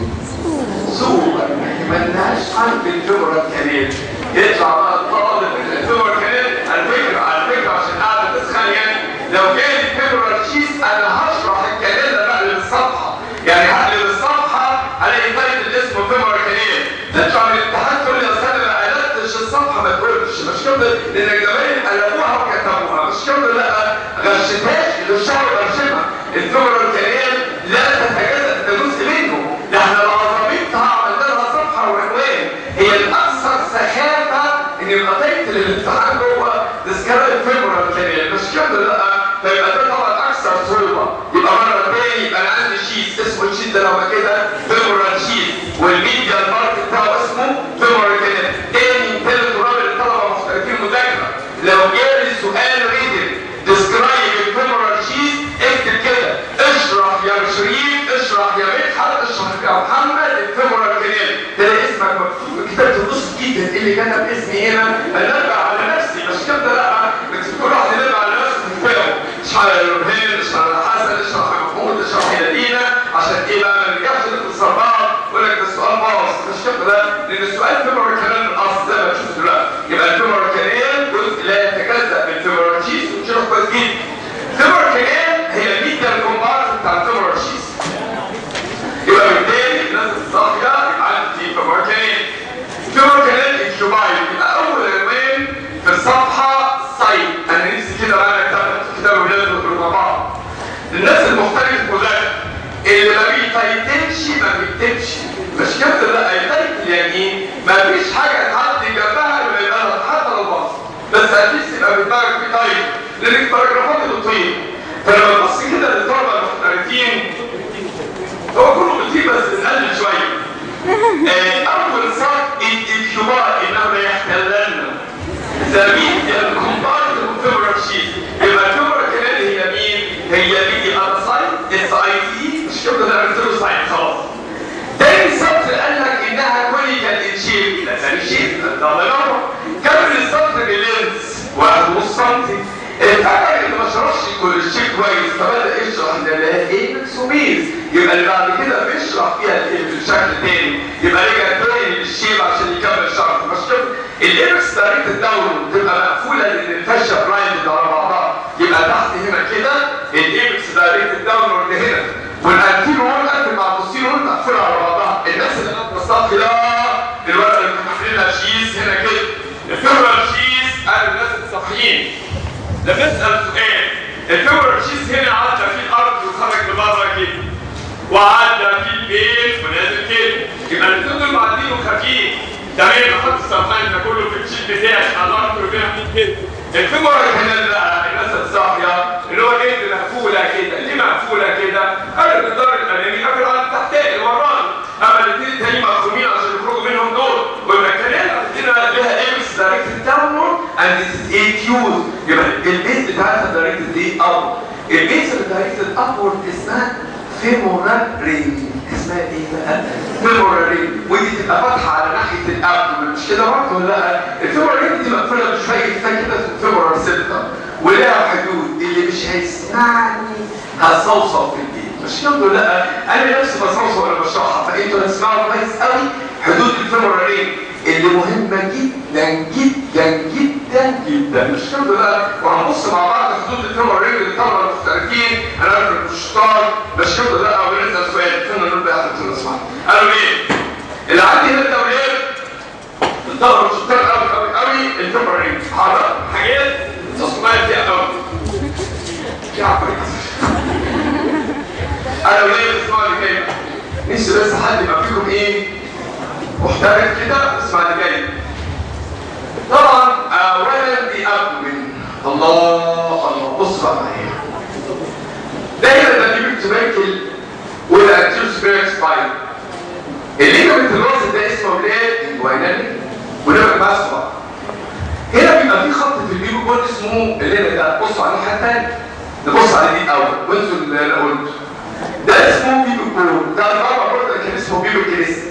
سوبر ملناش قلب الفيمورال كانال يطلع بقى الطالب من الفيمورال كانال على فكره على فكره عشان قاعده تسخن يعني لو جالي الفيمورال شيس انا هشرح الكلام ده بقى للصفحه يعني هقلب الصفحه الاقي تايتل اسمه فيمورال كانال تطلع من الامتحان تقول لي اصل انا ما قلبتش الصفحه ما تقولش مش كده لان الجماهير قلبوها وكتبوها مش كده لا غشتهاش غشها وغشمها الفيمورال كانال لا تتجزا ده جزء منه ده احنا العظميتها عملنا لها صفحه وعنوان هي الاكثر سخافه ان يبقى تايتل الامتحان جوه ديسكرايب فيمورال كانال مش كده لا فيبقى ده طبعا اكثر صعوبه يبقى مره تاني يبقى انا عندي شيت اسمه الشيت ده لو كده فيمورال شيت والميديا بارت بتاعه اسمه فيمورال كانال تاني تالت ورابع الطلبه محترفين مذاكره لو جالي سؤال ريتن ديسكرايب الفيمورال شيت اكتب كده اشرح يا شريف اشرح يا مدحت اشرح يا محمد الفيمورال كانال تلاقي اسمك مكتوب كتابه النص جدا اللي كتب اسمي هنا انبع على نفسي مش كده لا بس كل واحد ينبع على نفسه في فيهم اشرح يا نورهان اشرح يا حسن اشرح يا محمود اشرح يا دينا عشان ايه بقى ما نرجعش نخسر بعض يقول لك ده السؤال باظ مش كده لا لان السؤال فيمورال كانال من الاصل زي ما تشوف دلوقتي يبقى الفيمورال كانال جزء لا يتجزا من الفيمورال شيس ونشرح كويس جدا الفيمورال كانال هي الميديال كومبارت بتاع الفيمورال شيس يبقى بالتالي الناس الصاحيه يبقى عندي فيمورال كانال فيمورال كانال انكيوبايد يبقى اول عنوان في الصفحه سايت انا نفسي كده بقى كتاب كتاب ولاد مع بعض الناس المختلفه كلها اللي ما بيتايتلش ما بيكتبش مش كده لا يتايتل يعني ايه؟ ما فيش حاجه تعدي جنبها ولا يبقى لها حتى لو باظ بس اتليست يبقى في دماغك في تايتل لان الباراجرافات بتطير فلما تبص كده للطلبه المحترفين هو كله بيطير بس بنقلل شويه آه، اول سطر الكبار انه لا يحتلن زميل الكومبارت والفيبرال شيت يبقى الفيبرال كمان هي مين؟ هي بي ار سايت اس اي تي مش كده ده عملت له سايت خلاص تاني سطر قال لك انها كونيكال انشيب ده ثاني شيء ده ضربه كمل السطر بلينس واحد ونص سنتي الفكر اللي ما شرحش كل شيء كويس فبدا يشرح ان ده ايه مكسوبيز يبقى اللي بعد كده بيشرح فيها الايه بالشكل تاني يبقى رجع تاني للشيب عشان يكمل شرح مش كده الايبكس دايركت داون تبقى مقفوله لان الفشه برايند على بعضها يبقى تحت هنا كده الايبكس دايركت داون هنا والانتيرو وول قبل مع البوستيرو وول مقفوله على بعضها الناس اللي قاعده الصف كده الورقه اللي بتحط لها شيز هنا كده الفيبرال شيز قالوا الناس الصحيين لما اسال سؤال الفيبرال شيز هنا عدى في الارض وخرج لبره كده وعدى في البيت ونازل كده يبقى الاثنين دول معديين وخفيف تمام احط السرطان ده كله في الشيت بتاعي الله اكبر بيها كده الفيبرال هنا بقى الناس الصاحيه اللي هو جاي مقفوله كده ليه مقفوله كده؟ قالوا الجدار الامامي قافل على التحتاني اللي وراني اما الاثنين التانيين مقفولين عشان يخرجوا منهم دول والمكانات عندنا لها ايبس دايركت داونورد اند ذيس از ايت يوز يبقى البيز بتاعتها دايركت دي اب البيز اللي دايركت ابورد اسمها فيمورال رينج اسمها ايه بقى؟ فيمورال رينج ودي تبقى فاتحه على ناحيه الابدومن مش كده برضه ولا لا؟ الفيمورال رينج دي مقفوله بشويه كده فيمورال سيلتا ولها حدود اللي مش هيسمعني هصوصو في البيت مش كده ولا لا؟ انا نفسي بصوصو وانا بشرحها فانتوا هتسمعوا كويس قوي حدود الفيمورال رينج اللي مهمه جدا جدا جدا جدا مش كده ولا لا؟ وهنبص مع بعض حدود الفيمورال رينج للطلبه المختلفين انا عارف المشتار مش كده ولا لا؟ ونسال سؤال فين نقول بقى حتى نسمع قالوا ايه؟ اللي عندي هنا التوليد الطلبه المشتار قوي قوي قوي الفيمورال رينج حاضر حاجات تصميمات فيها قوي يا عفريت انا وليه الاسبوع اللي جاي نفسي بس حد يبقى فيكم ايه محترف كده اسمع اللي جاي طبعا اولا دي ابدومين الله الله بص بقى معايا دايما ده بيجي تباكل ولا انتيرو سبيرت سباين الليجمنت الوسط ده اسمه بلاد انجوينالي ولما بسمع هنا بيبقى في خط في البيبو بول اسمه الليله ده بصوا على الناحيه الثانيه نبص على دي الاول وانسوا اللي انا قلته ده اسمه بيبو بول ده الرابع برضه كان اسمه بيبو كريست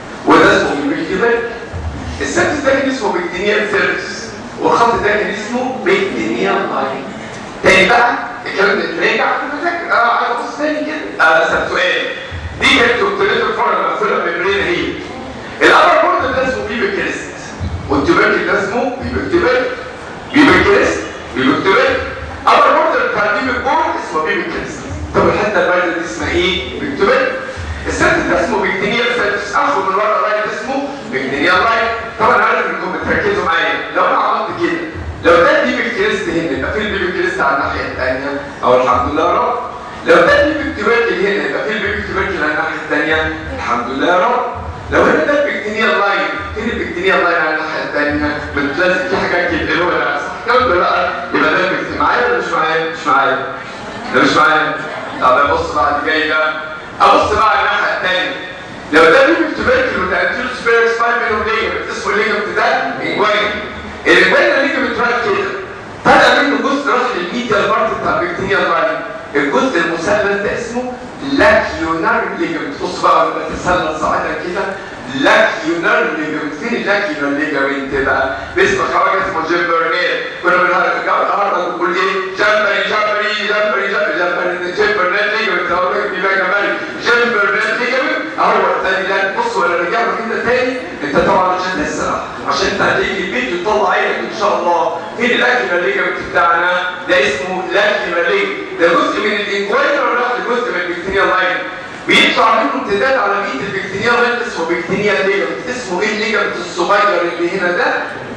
وده اسمه بيبو كيبل السادس ده كان اسمه بكتينيال سيرفس والخط ده كان اسمه بكتينيال لاين تاني بقى الكلام ده راجع انا فاكر اه على بص تاني كده اه اسال سؤال دي كانت دكتوريت الفرع المقفوله بالمرينه هي الابر بورد ده اسمه بيبو كريست والتباكي ده اسمه بيبكتبال بيبكتبال بيبكتبال اول بورد بتاع بيبكتبال اسمه بيبكتبال طب الحته البايظه دي اسمها ايه؟ بيبكتبال السادس ده اسمه بكتينيال سادس اخد من ورا رايت اسمه بكتينيال رايت طبعا عارف انكم بتركزوا معايا لو انا عملت كده لو ده البيبكتبالست هنا يبقى فين البيبكتبالست على الناحيه الثانيه او الحمد لله يا رب لو ده البيبكتبال هنا يبقى فين البيبكتبال على الناحيه الثانيه الحمد لله يا رب لو هنا ده البكتينيال لاين فين البكتينيال لاين على الناحيه الثانيه بتلازم في حاجات كده اللي هو لا صح كده لا يبقى ده البكتينيال معايا ولا مش معايا مش معايا ده مش معايا طب ابص بعد جاي ده ابص بقى على الناحيه الثانيه لو ده البكتيريال بتاع الانتيرو سبير سباين بينهم ليجمنت اسمه الليجمنت ده انجوين الانجوين ليجمنت رايت كده طلع منه جزء راح للميديال بارت بتاع البكتيريال لاين الجزء المثلث ده اسمه لاكيونار ليجمنت بص بقى لما تتسلل صاعدا كده لاكيونار ليجمنت فين اللاكيونار ليجمنت بقى باسم خواجه اسمه جيم برنيل كنا بنهار في الجامعه النهارده بنقول ايه جمبري جمبري جمبري جمبري جمبري جيم برنيل ليجمنت اهو بيبقى جمبري جيم برنيل ليجمنت اهو الثاني ده بص ولا رجعنا كده تاني انت طبعا مش هتسرح عشان انت هتيجي البيت وتطلع عينك ان شاء الله فين اللاكيونار ليجمنت بتاعنا ده اسمه لاكيونار ليجمنت ده جزء من الانجوينر راح لجزء من البكتيريال لاين بيطلع منه امتداد على بقيه البكتيريال لاين اسمه بكتيريال ليجمنت اسمه ايه الليجمنت الصغير اللي هنا ده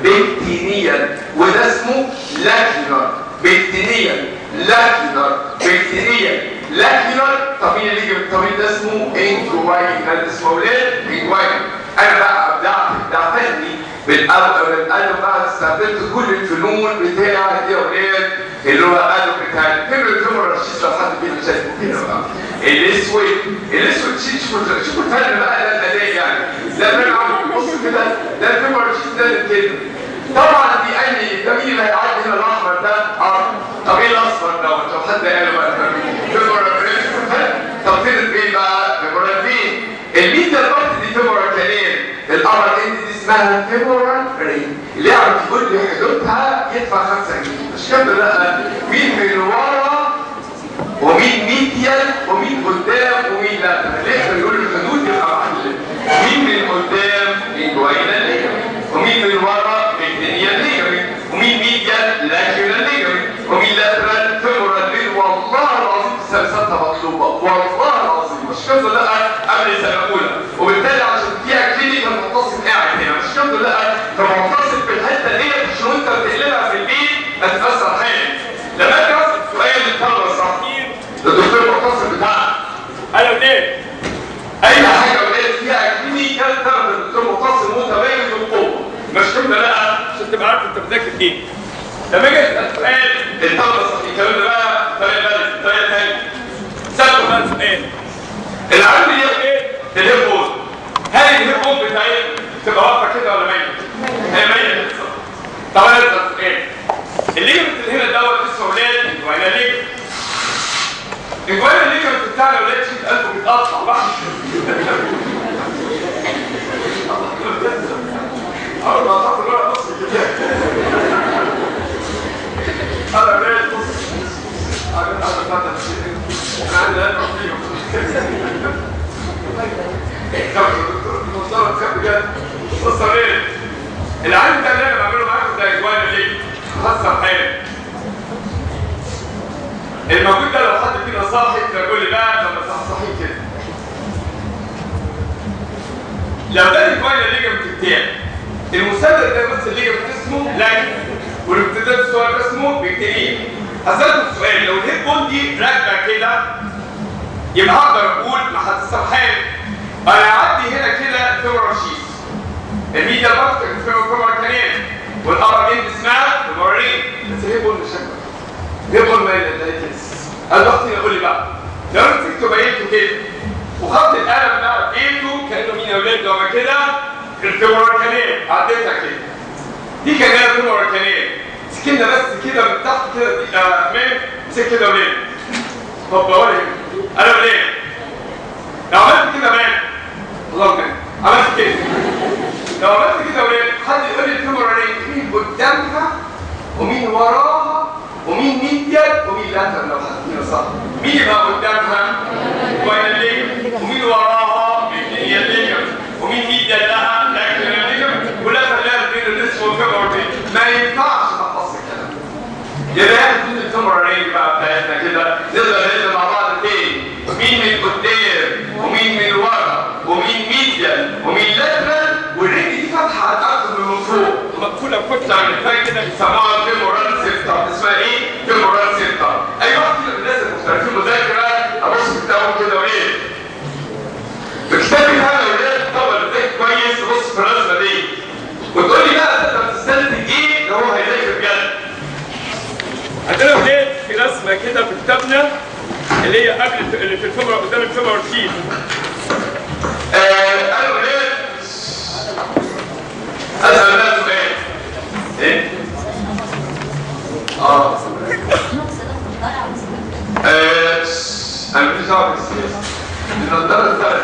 بكتيريال وده اسمه لاكينر بكتيريال لاكينر بكتيريال لاكينر طب مين الليجمنت طب ده اسمه انجوين ده اسمه ليه انجوين انا بقى ابدعت ابداع فني بالقلب انا بقى استخدمت كل الفنون بتاعت دي اولاد اللي هو قالوا بتاع الفيلم الفيلم الرشيد لو حد فينا شايفه كده بقى الاسود الاسود شوفوا شوفوا الفن بقى ده الاداء يعني ده انا عم بص كده ده الفيلم الرشيد ده كده طبعا دي اي ده مين اللي هيعدي هنا الاحمر ده اه طب ايه الاصفر دوت لو حد قال بقى فيلم طب فين الفين بقى فين الميديا بارت دي فيمورال كانين القمر اند دي اسمها فيمورال رين اللي يعرف يقول لي حدودها يدفع 5 جنيه مش كده لا مين من ورا ومين ميديال ومين قدام ومين لا نقدر يقول الحدود يبقى معلم مين من قدام انجوينا ومين من ورا سلسلتها مطلوبه والله العظيم مش كده لا قبل سنه اولى وبالتالي عشان فيها كلينيكال متصل قاعد هنا مش كده لا فمتصل في الحته ديت عشان وانت بتقلبها في البيت هتتاثر حاجه لما اجي اسال سؤال للطلبه الصحفيين الدكتور المتصل بتاعنا انا وليه اي حاجه ولقيت فيها كلينيكال تعرف الدكتور متصل متميز وبقوه مش كده لا عشان تبقى عارف انت بتذاكر ايه لما اجي اسال سؤال الطلبه الصحفيين الكلام ده بقى طريقه بلد طريقه ثانيه سالته بقى سؤال اللي عندي ايه الهيب بول هل الهيب بول بتاعي تبقى واقفه كده ولا ميته؟ هي ميته طب انا اسال سؤال الليجمنت اللي هنا دوت اسمه ولاد وانا ليجمنت الجوانب الليجمنت بتاعنا ولاد شيء قلبه بيتقطع بقى اول ما احط الورقه نص كده انا ولاد نص انا انا بتاعت الشيء انا عندي قلب العلم ده اللي انا بعمله معاكم ده اجوان ليه؟ خاصه حاجه الموجود ده لو حد فينا صاحي يقول لي بقى لما صحصحين كده لو ده الاجوان الليجمنت بتاعي المسدد ده بس الليجمنت اسمه لاج والامتداد الصغير ده اسمه بكتيريا هسألكم سؤال لو الهيد بون دي راكبه كده يبقى هقدر اقول ما هتستحيل انا اعدي هنا كده فيمورال شيس الميديا بارت فيمورال كانال والابر اند اسمها فيمورالين بس ليه بقول مش ليه بقول ما يلاقيش الوقت يقول لي بقى لو انا مسكته بينته كده وخدت القلم ده بينته كانه مين يا ولاد لما كده الفيمورال كانال عديتها كده دي كانال فيمورال كانال سكننا بس كده من تحت كده دي امام مسك كده ولاد طب بقول انا وليه لو عملت كده مان الله يكرمك عملت كده لو عملت كده وليه حد يقول لي الفيمورالين مين قدامها ومين وراها ومين ميديال ومين لاتر لو حد فينا صح مين يبقى قدامها وين الليجم ومين وراها هي الليجم ومين ميديال لها لكن الليجم ولاتر لها بين النصف والفيمورالين ما ينفعش نحفظ الكلام يبقى احنا في الفيمورالين بقى بتاعتنا كده نقدر نقدر مع بعض تاني مين من قدام ومين من ورا ومين ميديال ومين لاترال والرجل دي فتحه هتاخد من فوق مقفوله بكتله يعني فاكر كده بيسموها فيمورال سيفتر اسمها ايه؟ فيمورال سيفتر اي واحد كده من الناس المحترفين مذاكره ابص في كتابهم كده وايه؟ في كتابي هذا ولاد طبعا بتذاكر كويس بص في الرسمه دي وتقول لي بقى انت بتستنتج ايه اللي هو هيذاكر بجد عندنا ولاد في رسمه كده في كتابنا اللي هي قبل اللي في الفيمور قدام الفيمور شيت آه، انا ولاد اسال بقى سؤال ايه؟ اه آه، انا مش دعوه بالسياسه النضاره اتسرقت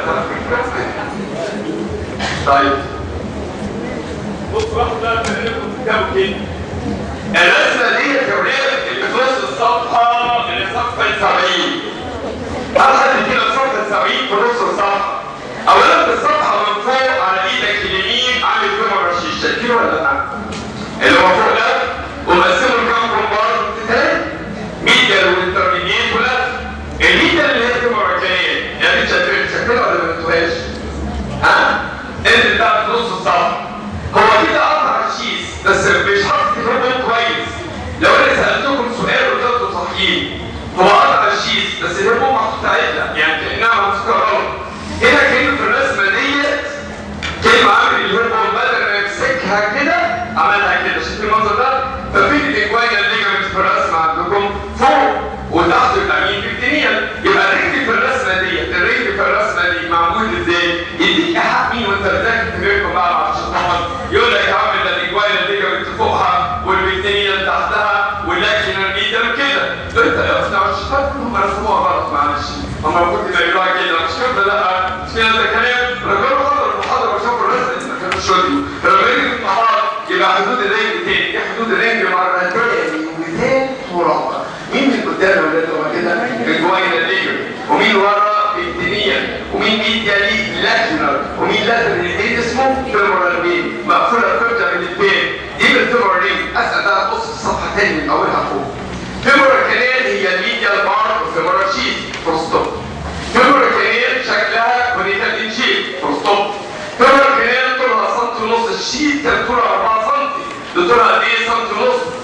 طيب بص واحد بقى من اللي في كتابه كده الرسمه دي يا ولاد اللي في نص الصفحه اللي صفحه 70 هل حد كده في صفحه 70 في نص الصفحه اولا في الصفحه من فوق على ايدك اليمين عامل فيهم الرشيش شايفينه ولا لا؟ اللي هو فوق ده ومقسمه لكام كومبارت تاني ميديال والانترميديت ولا الميديال اللي هي فيهم الركنيه يعني انت شايفين شايفينها ولا ما انتوهاش؟ ها؟ انت بتاع في نص الصفحه هو كده قطع الشيس بس مش حاطط الهرمون كويس لو انا سالتكم سؤال وجاوبته صحيح هو قطع الشيس بس الهرمون محطوط عليها يعني كانها محطوطه غلط هنا كلمه في الرسمه ديت كلمه عامل الهرمون بدل ما يمسكها كده عملها كده شوف المنظر ده ففين الاجوانا الليجمنت في الرسمه عندكم فوق وتحت يبقى مين بكتيريا يبقى الرجل في الرسمه ديت الرجل في الرسمه دي معمول ازاي؟ يديك حق مين وانت بتذاكر تجيبكم بقى مع الشيطان يقول لك يا عم ده الاجوانا الليجمنت فوقها والبكتيريا تحتها واللاكين الميديم كده انت يا اخي الشيطان هم رسموها غلط معلش هم المفروض يبقى كده مش كده لا مش كده ده كلام رجعوا حضروا المحاضره وشافوا الرسم ما كانوش راضيين لما يجي الامتحان يبقى حدود الرينج تاني ايه حدود الرينج مره تاني ومثال مربع مين من قدام ولا هو كده الجوين الليجر ومين ورا الدنيا ومين ميديالي لاترال ومين لاترال الاثنين اسمه فيمورال بين مقفوله الكبده من البين دي بالفيمورال رينج اسال بقى بص في الصفحه تاني من اولها فوق فيمورال كانال هي الميديال بار والفيمورال شيت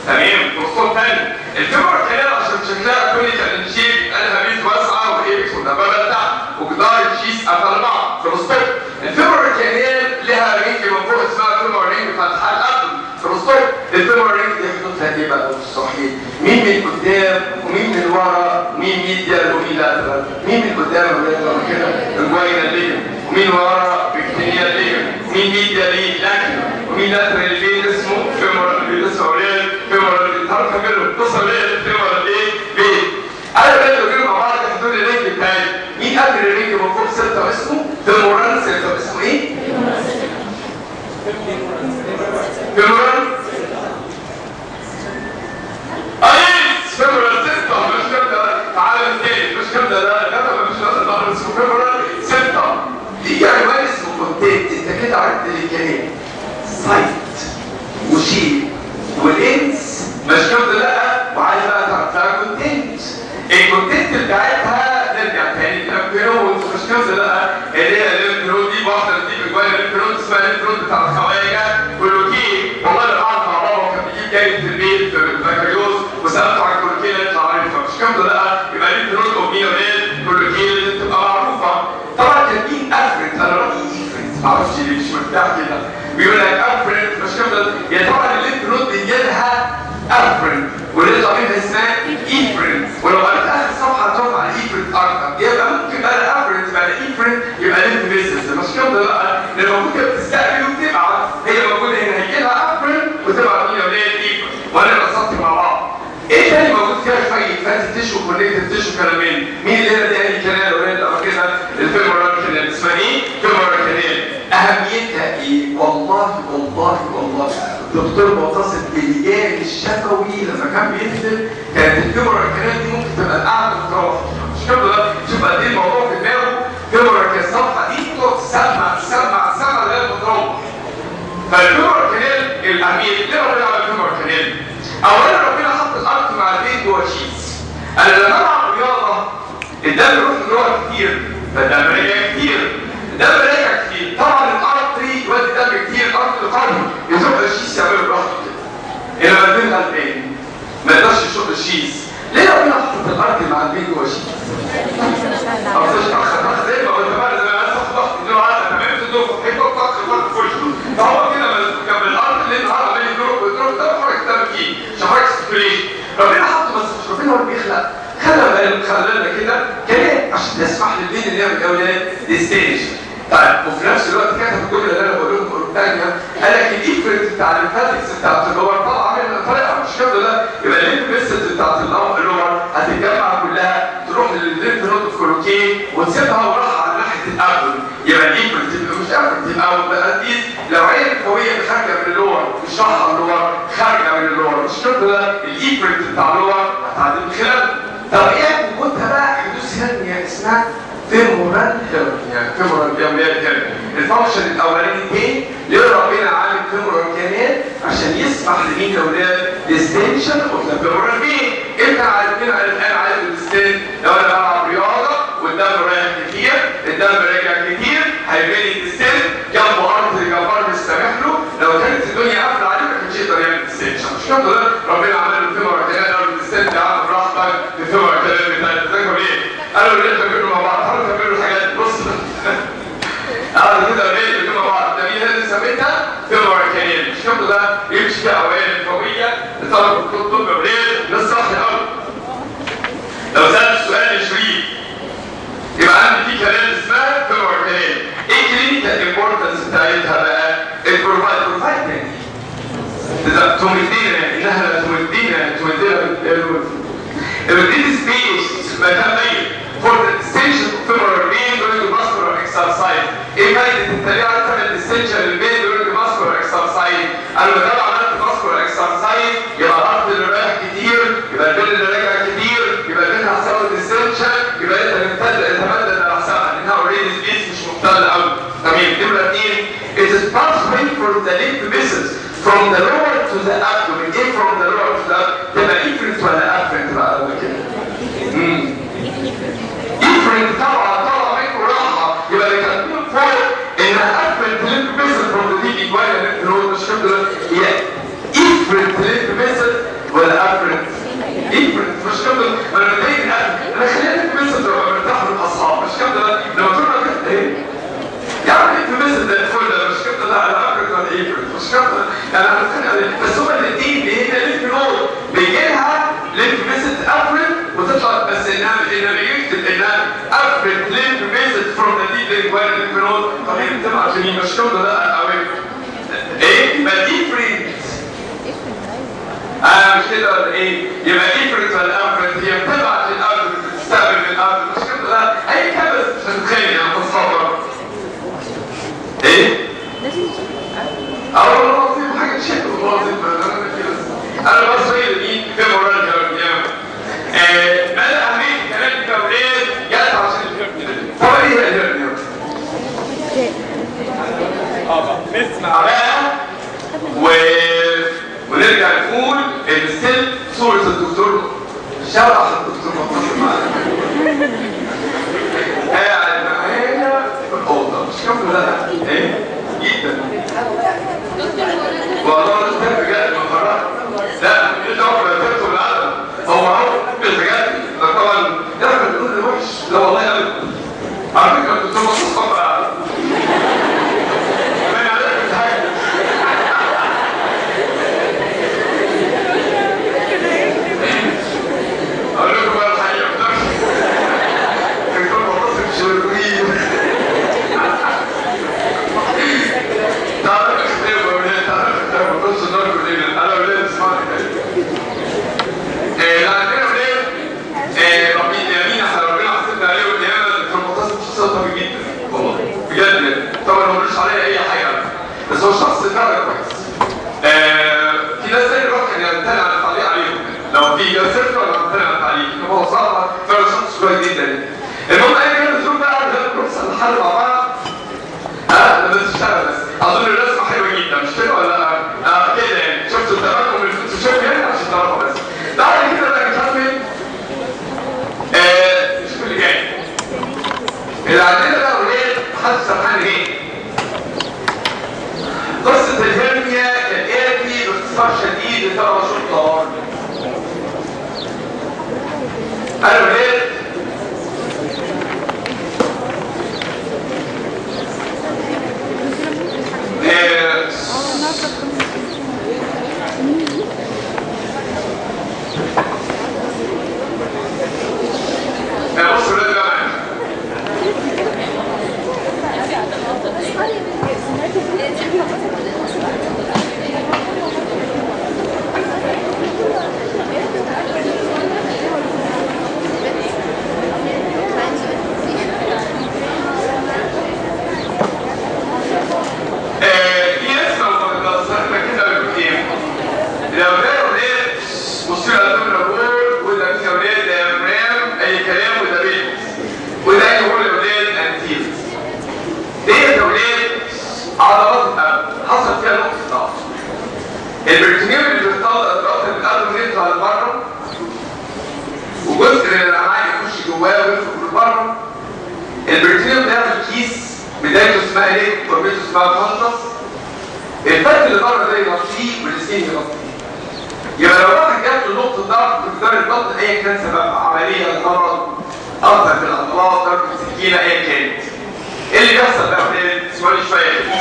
تمام بروستول ثاني الفيمور كانال عشان شكلها كونيكال شيب قالها بيت واسعه وايبكس والنبابه بتاعها وجدار الشيس قفل بعض بروستول الفيمور كانال لها رينج من فوق اسمها فيمور رينج فتحها القبل بروستول الفيمور رينج دي حدودها ايه بقى الصحيح مين من قدام ومين من ورا ومين ميديال ومين لاترال مين من قدام يا ولاد كده الجوينال ليجن ومين ورا بكتيريا ليجن ومين ميديال ليه لكن ومين لاترال ليه اسمه فيمورال ليه اسمه ولاد فيمورال تعرف تعمله تصل ليه فيمورال ليه بيه انا بقى لو جينا مع بعض حدود الرينج بتاعي مين قبل الرينج من فوق ستة اسمه فيمورال ستة اسمه ايه؟ فيمورال ايس فيمورال ستة مش كده تعالى نتكلم مش كده ده ده مش لازم نعرف اسمه فيمورال ستة دي عنوان اسمه كونتنت انت كده عرفت الكلام سايت وشيب ولينس مش كده لا وعايز بقى تعرف لها كونتنت الكونتنت بتاعتها نرجع تاني للامبيرون مش كده لا اللي هي الامبيرون دي واحده دي بجوال الامبيرون اسمها الامبيرون بتاع الخواجه كلوكين والله انا قاعد مع بابا وكان بيجيب جاي في البيت في البكالوريوس وسالته عن كلوكين يطلع عارفها مش كده لا يبقى الامبيرون اومنيه ولاد كلوكين لازم تبقى معروفه طبعا كان مين افرنت انا رايي افرنت معرفش ليه مش مرتاح كده بيقول لك افرنت مش كده يا طبعا الامبيرون بيجي لها افرنت ولازم منها اسمها افرنت ولو قريت اخر صفحه هتقف على افرنت اكتر يبقى ممكن بقى افرنت بقى افرنت يبقى لينك بيسز مش كده لا لان المفروض كده بتستقبل وبتبعت هي موجوده هنا هيجي لها افرنت وتبعت مين يا ولاد ايه وانا قصدت مع بعض ايه تاني موجود فيها شويه فات تيشو كونكتد تيشو كلامين مين اللي هنا تاني كلام ولاد او كده الفيمورال كانال اسمها ايه فيمورال كانال اهميتها ايه والله والله والله دكتور معتصم بالجانب الشفوي لما كان بيكتب كانت الفيمورال كانال دي ممكن تبقى القعده بتروح مش كده لا شوف قد ايه الموضوع في دماغه فيمورال كانال الصفحه دي تقعد تسمع تسمع تسمع لغايه ما تروح فالفيمورال كانال الاهميه ليه ربنا عمل الفيمورال كانال اولا ربنا حط الارض مع البيت جوه شيز انا لما العب رياضه الدم يروح جوه كتير فالدم راجع كتير الدم راجع كتير طبعا الارتري يودي دم كتير ارض القلب يزق الشيز يعمل براحته كده الى ما البين غلبان ما يقدرش يشق الشيز ليه ربنا حط الارض مع البيت جوه شيز؟ او تشرح خدها زي ما قلت بقى زي ما انا ضغط الدور على تمام تدور في حته وطخ الارض في وشه فهو كده كان بالارض اللي النهارده عمال يضرب ويضرب ده حركه دم فيه عشان حركه سيركيوليشن ربنا حطه بس مش ربنا هو اللي بيخلق خلى خلى كده كمان عشان يسمح للبين ان يعمل اولاد ديستيشن طيب وفي نفس الوقت كتب الجمله اللي انا بقول لكم الثانيه قال لك الايفرنت بتاع الليمفاتكس بتاعت اللور طالعه من طريقه مش كده لا يبقى الليمف فيسلز بتاعت اللور هتتجمع كلها تروح للليمف نود اوف كولوكين وتسيبها وراها على ناحيه الابدن يبقى الايفرنت يبقى مش افرنت يبقى بقى دي لو عين قويه خارجه من اللور مش رايحه من اللور خارجه من اللور مش كده لا الايفرنت بتاع اللور هتعدي من خلاله طب ايه وجودها بقى حدوث هرنيا اسمها فيمورال هيرنيا فيمورال هيرنيا الفانكشن الاولاني ايه ليه ربنا عامل فيمورال كمان عشان يسمح لمين الاولاد ديستنشن اوف ذا فيمورال بين انت عارفين الان عايز الديستنشن لو انا بلعب رياضه والدم رايح كتير الدم راجع كتير هيبقى لي ديستنشن جنبه ارض جنب ارض يستمح له لو كانت الدنيا قافله عليه ما كانش يقدر يعمل ديستنشن مش كده ربنا عمل له فيمورال كمان قال له ديستنشن قاعد براحتك الفيمورال كمان بتاع تذكر ايه قالوا ليه تعملوا مع بعض قالوا تعملوا الحاجات بص قالوا كده ليه بيجوا مع بعض ده مين اللي سميتها فيمورال كانال مش كده ده يمشي فيها اوان الفوقيه لطلب الطب وليه ده الصح قوي لو سالت السؤال لشريف يبقى عندي في كلام اسمها فيمورال كانال ايه كلينيكال امبورتنس بتاعتها بقى البروفايد بروفايد يعني إذا تمدينا إنها لا تمدينا تمدينا الريدي سبيس مكان ميت for the extension of femoral vein during muscular exercise ايه فايدة التريقة على تعمل extension للبين during muscular exercise انا لما كان عملت muscular exercise يبقى الارض اللي رايح كتير يبقى البين اللي راجع كتير يبقى البين هيحصل له extension يبقى انت ممتد تمدد على حسابها لانها اوريدي سبيس مش مختل قوي تمام نمرة اثنين it is pathway for the lymph vessels from the lower to the abdomen ايه from the lower to the abdomen تبقى efferent ولا afferent بقى ولا كده امم efferent طبعا طبعا منكم راحه يبقى اللي كاتبين فوق انها afferent lymph vessel from the deep inguinal lymph node مش كده هي efferent lymph vessel انا هتخانق بس هما الاثنين اللي هنا ليف نود بيجي لها ليف فيزيت افرد وتطلع بس انها انها يكتب انها افرد ليف فيزيت فروم ذا ديب لينجوال ليف نود طب هي بتبقى عشان يمشوا ده قوي ايه يبقى ديفرنت انا مش كده ولا ايه يبقى ديفرنت ولا افرد هي بتبعت للافرد بتستقبل من الافرد مش كده لا اي كبس مش هتتخانق يعني تتصور ايه اه والله العظيم حاجه تشد والله العظيم انا بس هي دي في مرات الكلام ماذا اهميه الكلام ده وليه جت عشان الهرنيا طب ايه هي الهرنيا؟ اه نسمع بقى و... ونرجع نقول ان ستيل صورة الدكتور شرح الدكتور مطلوب معانا قاعد معانا في الأوضة مش كم لا ايه جدا والله ده بجد ما فرق لا مش عمر ما تدخل العالم هو هو مش بجد ده طبعا ده بنقول ده وحش لا والله ابدا على فكره الدكتور مطلوب طبعا باين عليك مش حاجه اقول لكم بقى الحقيقه الدكتور مطلوب مش مرغوبين تعرف اختيار ولا تعرف اختيار بص النار كلنا انا ولاد اسمعني ايه لا عندنا ولاد ايه ربنا يمين احنا ربنا حسبنا عليه والقيامه الترمطاس شخص طبيعي جدا والله بجد طبعا هو ملوش عليه اي حاجه بس هو شخص فعلا كويس آه، في ناس تاني الواحد كان يمتنع عن التعليق عليهم لو في جلسات ولا يمتنع عن التعليق هو صراحه فعلا شخص كويس جدا المهم ايه كان الزوم بقى على الكورس الحل مع بعض اه ده بس اشتغل بس اظن الرسمه حلوه جدا مش كده ولا لا؟ اه كده يعني شفتوا تمامكم الفوتوشوب هنا عشان تعرفوا بس بعد كده بقى نكمل آه نشوف اللي جاي اللي عندنا بقى ولاد حد سرحان ايه؟ قصة الهرنيا كالآتي باختصار شديد لطلبة شرطة أنا ولاد آه، آه، بصوا ولاد بقى معايا آه، في ناس لو لو سألنا كده بيقول ايه؟ لو ده ولاد بصوا على الدكتور الاول وده في ولاد رام اي كلام وده بيت وده اي هو ولاد انتيل ديت ولاد عضلات القلب حصل فيها نقطة ضعف البرتنيوم اللي بيطلع اطراف القلب يطلع لبره وجزء من الامعاء يخش جواه ويخرج لبره البرتنيوم ده في كيس بدايته اسمها ايه؟ فورميته اسمها فانتس الفرق اللي بره ده يغطيه والسكين يغطيه يبقى لو واحد جات له نقطة ضعف في جدار البطن ايا كان سببها عملية مرض أثر في العضلات ضربة سكينة ايا كانت ايه اللي بيحصل بقى ولاد؟ سؤالي شوية كده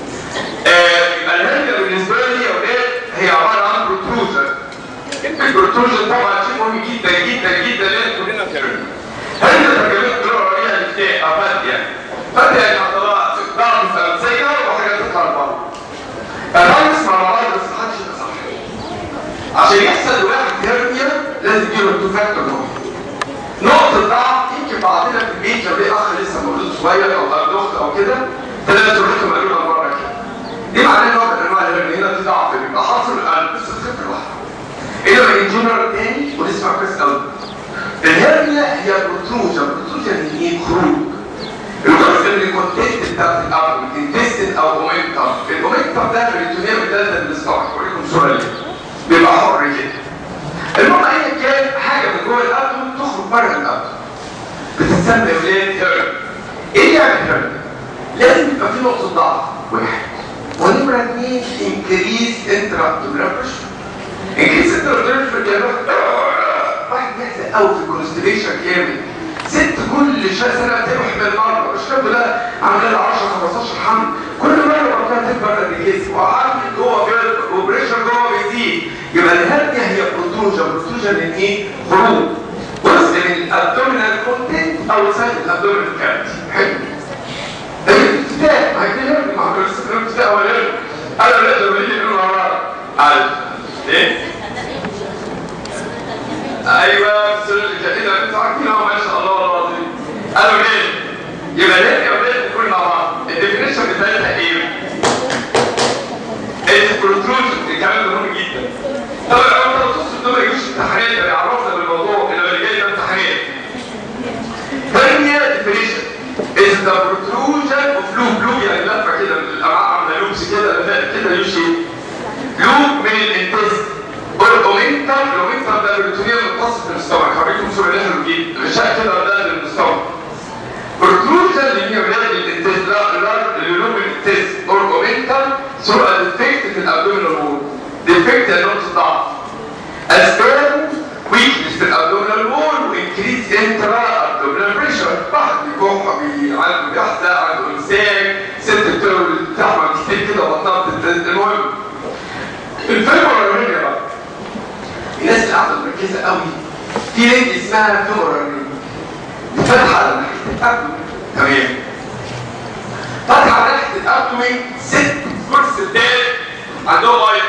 آه، يبقى الهرجة بالنسبة لي يا ولاد هي عبارة عن بروتروجن البروتروجن طبعا شيء مهم جدا جدا جدا لان كلنا هرجة هرجة ترجمت كلها رأيها الافتاء أو فاتية فاتية يعني عضلات ضعف سلسية وحاجات تطلع لبره الرئيس مع بعض بس محدش يبقى صح عشان يحصل لواحد هرنيا لازم يجيله تو فاكتور نقطة ضعف يمكن بعضنا في البيت لو ليه اخ لسه مولود صغير او اب اخت او كده تلاقي سرعتهم قالوا لها بره كده دي معناها نوع من انواع الهرنيا هنا في ضعف بيبقى حاصل القلب بس الخف لوحده انما ان جنرال تاني ونسمع كويس قوي الهرنيا هي بروتروجن بروتروجن يعني ايه خروج الجزء اللي كونتنت بتاعت الارض الانتستين او اومنتم الاومنتم ده في الاتونيه بتاعت الاستومك اوريكم صوره ليه بيبقى حر كده المهم ايا كان حاجه من جوه الابدن تخرج بره الابدن بتتسمى ولاد هيرن ايه يعني هيرن؟ لازم يبقى في نقطه ضعف واحد ونمره اثنين انكريز انترابتولار بريشر انكريز انترابتولار بريشر واحد بيحزق قوي في الكونستليشن كامل ست كل شويه سنه بتروح بالمره مش كده لا عامله لها 10 15 حمل كل مره منطقه تكبر قد كده وعندي جوه فيرتيكال وبريشر جوه بيزيد يبقى الهرنيا هي بروتروجن بروتروجن من ايه؟ خروج جزء من الابدومينال كونتنت او سايد الابدومينال كافيتي حلو الافتتاح ما هيكون مع لسه الافتتاح ولا لا انا لا ده بيجي من ورا عارف ايه ايوه سيرجيكال ايه ده انتوا عارفينها ما شاء الله والله العظيم قالوا ليه يبقى ليه يا ولاد نكون مع بعض الديفينيشن بتاعتها ايه البروتروجن الكلام ده مهم جدا طبعا لو انت بتص ده ما يجيش امتحانات ده بيعرفنا بالموضوع اللي اللي جاي ده امتحانات ثانيه ديفينيشن is the protrusion of loop loop يعني لفه كده من الامعاء عامله لوبس كده كده يمشي لوب من الانتست والاومنتر الاومنتر ده البروتونيه متصل في الاستومك هوريكم صوره اللي احنا بنجيب غشاء كده ده للاستومك protrusion اللي هي ولاد الانتست لا لا اللوب من الانتست اورجومنتر ثرو ديفكت في الابدومينال وول ديفكت يعني نقطه ضعف اسبيرم ويكنس في الابدومينال وول وانكريز انترا ابدومينال بريشر واحد بيكح بي- عنده بيحزق عنده امساك ست بتولد بتحمل كتير كده بطنها بتتزن المهم الفيبر الرينيا بقى الناس اللي قاعده مركزه قوي في لينك اسمها فيبر الرينيا فتحه على ناحيه الابدومين تمام فتحه على ناحيه الابدومين ست كل ستات عندهم وايت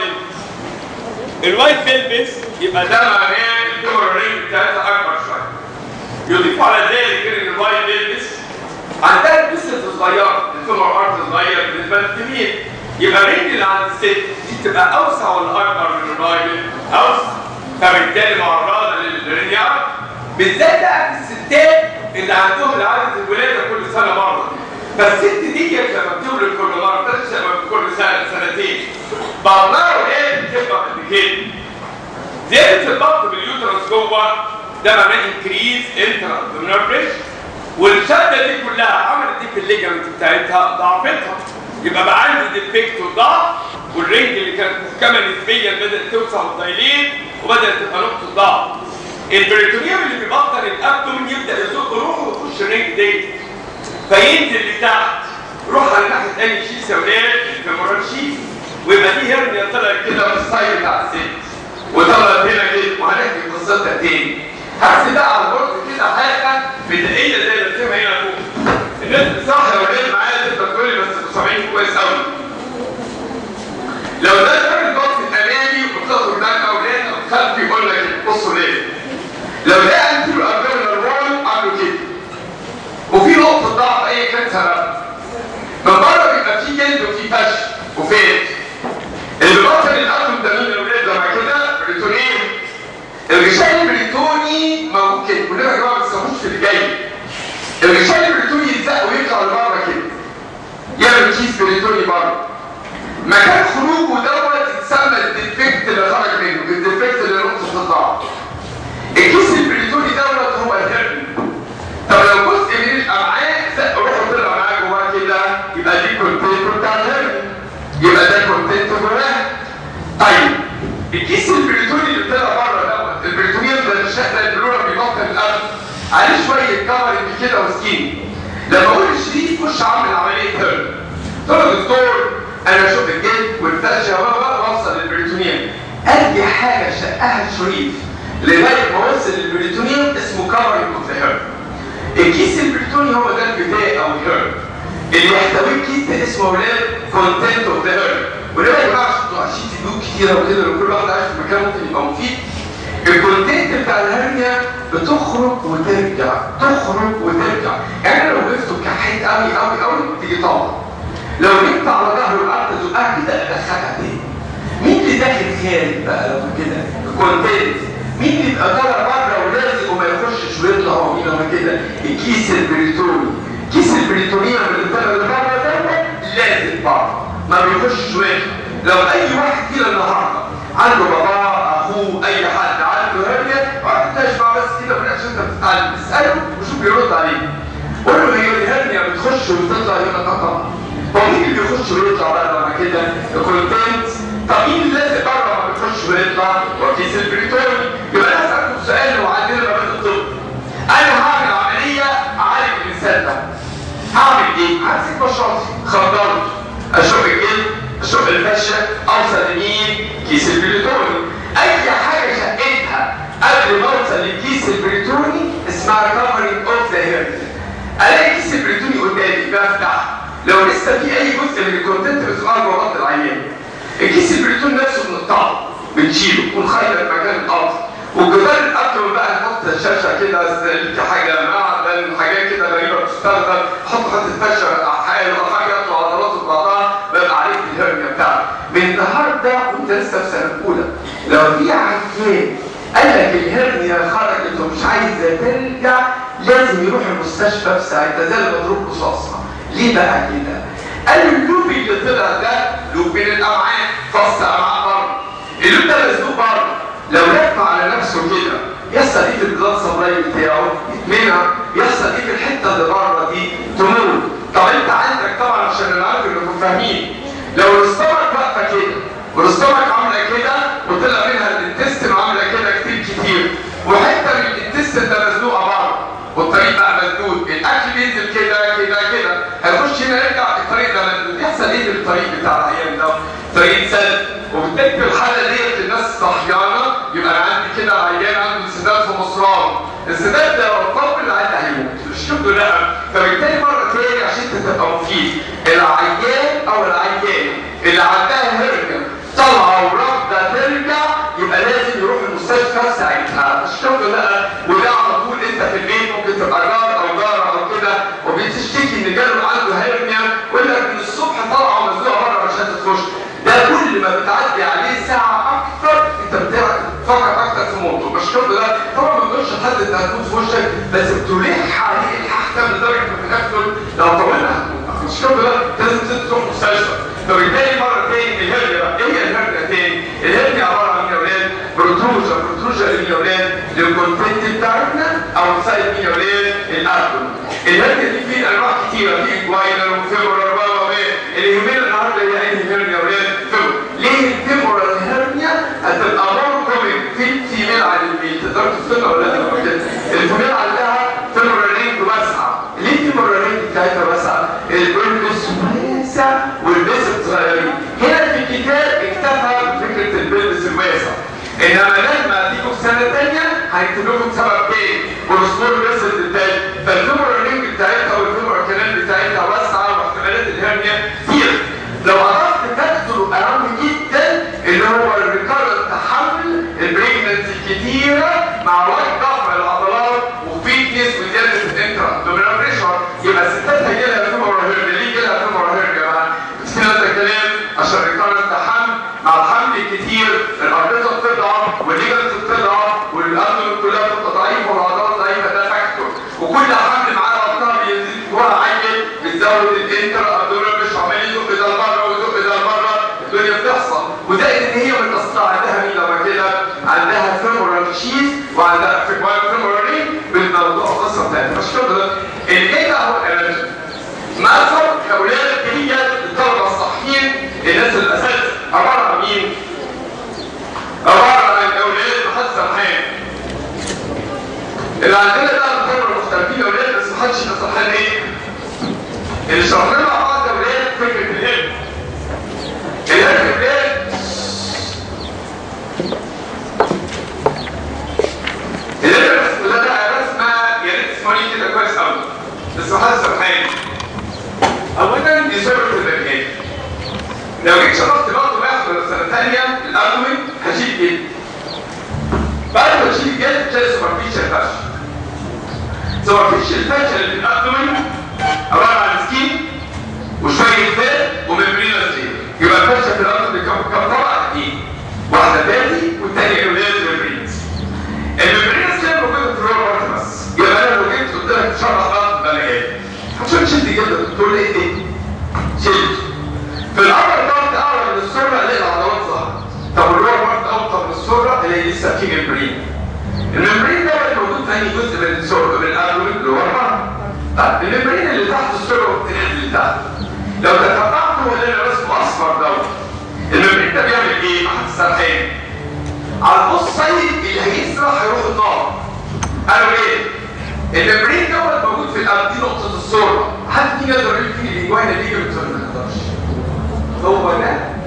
الوايت بيلبس يبقى ده ده معناه الفيبر رينج بتاعتها اكبر شويه يضيف على ذلك ان الوايت بيلبس عندها البسة صغيرة الفيبر ارت صغير بالنسبة للفيميل يبقى الرينج اللي عند الست دي تبقى اوسع ولا اكبر من الراجل؟ اوسع فبالتالي معرضة للرينيار بالذات بقى في الستات اللي عندهم عادة الولادة كل سنة مرة فالست دي لما بتولد كل مرة بتشتغل كل سنة سنتين بعضها ولاد بتبقى قد كده زيادة الضغط باليوترس جوه ده معناه انكريز انترا ابدومينال بريشر والشده دي كلها عملت ايه في الليجمنت بتاعتها ضعفتها يبقى بقى عندي ديفكت وضعف والرينج اللي كانت محكمه نسبيا بدات توسع وتضيلين وبدات تبقى نقطه ضعف البريتونيوم اللي بيبطل الابدومين يبدا يزق روحه ويخش الرينج دي فينزل لتحت روح على ناحيه تاني شيء سوداء الفيمورال شيء ويبقى دي هرنيا طلعت كده في السايد بتاع الست وطلعت هنا كده وهنحكي قصتها تاني هرسم بقى على البورد كده حلقه بدائيه زي اللي رسمها هنا فوق الناس صح يا ولاد معايا تقدر تقول لي بس انتوا سامعين كويس قوي لو ده كان البورد الامامي وبتاخد قدام اولاد او خلفي يقول لك بصوا ليه لو ده انتوا الابدومينال وول عملوا كده وفي نقطه ضعف اي كان سبب من بره بيبقى في جلد وفي فش وفات اللي بيبطل الاتوم ده مين يا ولاد لما كده بريتونين الغشاء البريتوني ممكن كلنا يا جماعه ما تسمعوش في اللي جاي الغشاء البريتوني يتزق ويطلع لبره كده يعمل كيس بريتوني بره مكان خروجه دوت يتسمى الديفكت اللي خرج منه الديفكت اللي نقطه الضعف الكيس البريتوني دوت هو الهرم طب لو جزء من الامعاء زق روحه طلع معاه جواه كده يبقى دي كونتنت بتاع الهرم يبقى ده كونتنت جواه طيب الكيس البريتوني اللي طلع بره دوت البريتونيوم ده الشكل البلورا بيبطل القلب عليه شويه كفرنج كده وسكين لما اقول الشريف خش اعمل عمليه هرم قلت له دكتور انا اشوف الجلد والفرشه واوصل للبريتونيوم اي حاجه شقها الشريف لغايه ما وصل للبريتونيوم اسمه كفرنج اوف ذا هرم الكيس البريتوني هو ده البدايه او الهرم اللي يحتويه الكيس ده اسمه ولاد كونتنت اوف ذا هرم ولما يا جماعه عشان انتوا عايشين في بيوت كتيره وكده لو كل واحد عايش في مكان ممكن يبقى مفيد الكونتنت بتاع الهرنيا بتخرج وترجع تخرج وترجع يعني لو وقفت كحيت قوي قوي قوي تيجي طالع لو جبت على ظهره وقعدت تزقها كده ادخلها تاني مين اللي داخل خارج بقى لو كده كونتنت مين اللي يبقى طالع بره ولازق وما يخشش ويطلع هو مين هو كده الكيس البريتوني كيس البريتونيا اللي طالع لبره ده لازق بره ما بيخشش ويطلع لو اي واحد فينا النهارده عنده باباه اخوه اي حد عنده هرنيا اقعد تشبع بس كده من عشان انت بتتعلم اساله وشوف بيرد عليه قول له هي الهرنيا بتخش وتطلع يقول لك اه طبعا هو مين اللي بيخش ويطلع بقى لما كده الكونتنت طب مين اللي لازق بره ما بيخش ويطلع وكيس البريتوني يبقى انا اسالكم سؤال وعندنا مبادئ الطب انا هعمل عمليه اعالج الانسان ده هعمل ايه؟ همسك بشرتي خدرت اشوف الجلد شوف الفشه اوصل لمين كيس البريتوني اي حاجه شقتها قبل ما اوصل للكيس البريتوني اسمها كفرنج اوف ذا هيرت الاقي كيس البريتوني قدامي بفتح لو لسه في اي جزء من الكونتنت بتبقى جوه العيان الكيس البريتوني نفسه بنقطعه بنشيله ونخيط مكان القبض والجدار القبض بقى نحط الشاشه كده سلك حاجه معدن حاجات كده غريبه بتستخدم حط حط الفشه حاجه حاجه وعضلات في بعضها ببقى عليك الهرنيا بتاعك من النهارده وانت لسه في سنه اولى لو في عيان قال لك الهرنيا خرجت ومش عايزه ترجع لازم يروح المستشفى في ساعتها زي اللي مضروب رصاصه ليه بقى كده؟ قال اللوب اللي طلع ده لوب من الامعاء فص امعاء بره اللوب ده مسدود بره لو لف على نفسه كده يحصل ايه في البلاد سبلاي بتاعه يتمنع يحصل ايه في الحته اللي بره دي تموت طب انت عندك طبعا عشان العارف انكم فاهمين لو الاستمك واقفه كده والاستمك عامله كده وطلع منها الانتستين عامله كده كتير كتير وحته من الانتستين ده مزنوقه بره والطريق بقى مسدود الاكل بينزل كده كده كده هيخش هنا يرجع الطريق ده مسدود يحصل ايه في الطريق بتاع العيان ده؟ طريق سد وبالتالي في الحاله ديت الناس صحيانه يبقى انا عندي كده عيان عنده انسداد في مصران الانسداد ده لو طول العيان هيموت الشغل لا فبالتالي مره تاني عشان انت تبقى مفيد العيان او العيان اللي عندها هرجه طالعه ورافضه ترجع يبقى لازم يروح المستشفى في ساعتها الشغل لا وده على طول انت في البيت ممكن تبقى جار او جاره او كده وبتشتكي ان جاله عنده هرنيا ويقول لك من الصبح طالعه ومزنوقه بره مش هتخش ده كل ما بتعدي عليه ساعه اكتر انت بتفكر اكتر في موته مش كده ده طبعا ما بتقولش لحد انت هتموت في وشك بس بتلح عليه الحكم لدرجه ان في الاخر لو طولنا هتموت مش كده ده لازم تروح مستشفى فبالتالي مره تاني الهرنيا بقى ايه هي الهرنيا تاني؟ الهرنيا عباره عن يا اولاد بروتروجا بروتروجا اللي يا اولاد للكونتنت بتاعتنا او سايد مين يا اولاد الابدومن الهرنيا دي في انواع كتيره في جواينر وفيبرال بابا اللي يهمنا النهارده هي ايه هرنيا يا اولاد فيبرال ليه الفيبرال هرنيا هتبقى مور كومن في الفيميل على البيت تقدروا تفتكروا ولا لا الفيميل عندها فيبرال رينج واسعه ليه الفيبرال رينج بتاعتها واسعه؟ البلبس واسع والبس صغيرين هنا في الكتاب اكتفى بفكره البلبس الواسع انما لما تيجوا في سنه ثانيه هيكتب لكم سبب تاني والاسبوع بس التاني فالفيبرال رينج بتاعتها والفيبرال كانال بتاعتها واسعه واحتمالات الهرنيا كتير لو عرفت تاخده اهم جدا اللي هو الريكارنت تحمل البريجننسي الكتيره مع وقت ضعف العضلات وفيتنس وزياده الانترا دومينال بريشر يبقى الستات هيجي لها فيبرال هرنيا ليه جي لها فيبرال هرنيا بقى؟ بتسمع هذا الكلام عشان الريكارنت تحمل مع الحمل الكتير الاربطه بتضعف والليجنت بتضعف والابدن كلها بتبقى ضعيفه والعضلات ضعيفه ده فاكتور وكل حمل معاه بطنها بيزيد جواها عيل بتزود الانترا ابدورال مش عمال يزق ده لبره ويزق ده لبره الدنيا بتحصل وزائد ان هي متأثرة عندها مين لما كده عندها فيمورال شيز وعندها فيمورال رينج بالموضوع قصه بتاعتها مش كده اللي جاي بقى هو الالرجي ما الفرق يا اولاد هي الطلبه الصحيين الناس الاساس عباره عن مين؟ عباره عن اولاد محمد سرحان اللي عندنا بقى الطلبه المختلفين يا اولاد بس محدش يبقى سرحان ايه؟ اللي شرحنا مع بعض يا اولاد فكره الهلم الهلم يا اولاد الهلم ده بقى رسمه يا ريت تسمعوني كده كويس قوي بس محمد سرحان اولا دي صوره المكان لو جيت شرحت برضه باخد سنه ثانيه الارجمنت هشيل جلد بعد ما تشيل الجلد تلاقي سوبرفيشال فاشل سوبرفيشال فاشل اللي في الارجمنت عباره عن سكين وشويه فات وممبرينا ستيل يبقى الفاشل في الارجمنت كم كم طبقه ايه؟ واحده فاتي والثانيه اولاد ممبرينز الممبرينز كانت موجوده في الرول بس يبقى انا لو جيت قلت لك تشرح بقى انا جاي عشان شد جدا تقول لي ايه؟ شد في الأمر ضغط أعلى من السرة الاقي العضلات ظهرت طب اللور بارت أوطى من السرة الاقي لسه في ممبرين الممبرين ده موجود في أي جزء من السرة من الأبدومين اللي هو البارت طب الممبرين اللي تحت السرة والتنين اللي تحت لو تتبعته اللي انا رسمه أصفر دوت الممبرين ده بيعمل إيه؟ أحد السرحان على البص سيد اللي هيسرح هيروح النار قالوا إيه؟ الممبرين دوت موجود في الأرض دي نقطة الصورة حد يقدر يقول فيه الإجوان اللي يجي من ما نقدرش هو ده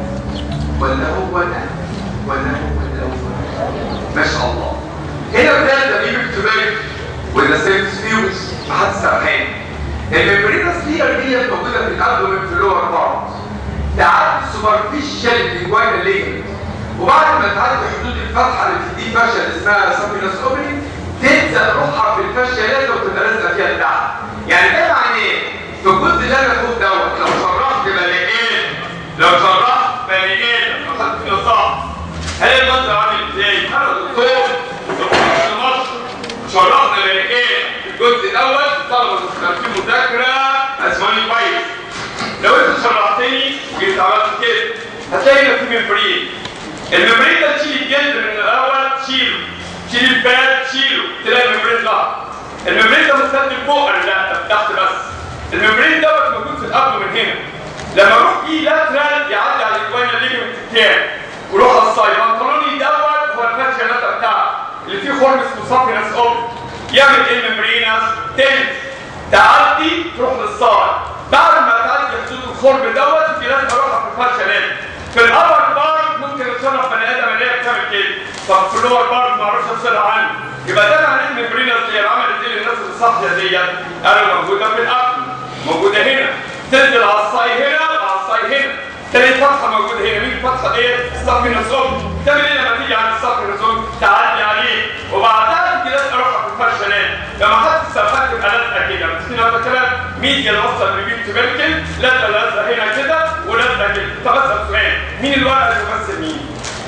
ولا هو ده ولا هو ده هو ما شاء الله هنا بدأت تجيب اكتبالك وده سيرفس فيوز محدش سرحان الممبرينس لير دي موجوده في الابدومين في اللور بارت تعدي سوبرفيشال ليجوينال ليجمنت وبعد ما تعدي حدود الفتحه اللي بتدي فاشل اسمها سابينس اوبني تلزق روحها في الفاشيالات وتبقى لازقه فيها لتحت يعني ده معناه ايه؟ في الجزء اللي انا فوق دوت لو شرحت بلاقيه لو شرحت بلاقيه لو خدت فيه نصاح هل المنظر عامل ازاي؟ انا دكتور دكتور في مصر شرحنا بلاقيه الجزء الاول الطلبه اللي في مذاكره اسمعني كويس لو انت شرحتني وجيت عملت كده هتلاقي هنا في ممبرين الممبرين ده تشيل الجلد من الاول تشيله تشيل الباد تشيله تلاقي الممبرين ده الممبرين ده مستند فوق ولا لا ده تحت بس الممبرين دوت موجود في القبل من هنا لما اروح بيه لاترال يعدي على الجوينا ليجمنت بتاعي وروح على الصايد بنطلوني دوت هو الفاتشنات بتاعه اللي فيه خرم اسمه سابينس اوبن يعمل ايه الممبرينس تنس تعدي تروح للصايد بعد ما تعدي حدود الخرم دوت في لازم اروح في الفاتشنات في الابر بارت ممكن اتصرف بني ادم اللي هي بتعمل كده طب في اللور بارت ما اعرفش افصل عنه يبقى ده معناه ان الممبرينس دي عملت ايه للناس اللي صاحيه ديت قالوا موجوده في القبل موجوده هنا تنزل على الصاي هنا وعلى الصاي هنا تاني فتحه موجوده هنا مين الفتحه ديت الصف النسوم تعمل ايه لما تيجي عند الصف النسوم تعدي عليه وبعدها تجي لازقه روحها في الفرشنات لما حد السفات تبقى لازقه كده متفقين هذا الكلام ميديا الوسط اللي بيجيب تبركل لازقه لازقه هنا كده ولازقه كده طب اسال سؤال مين الورقه اللي تمثل مين؟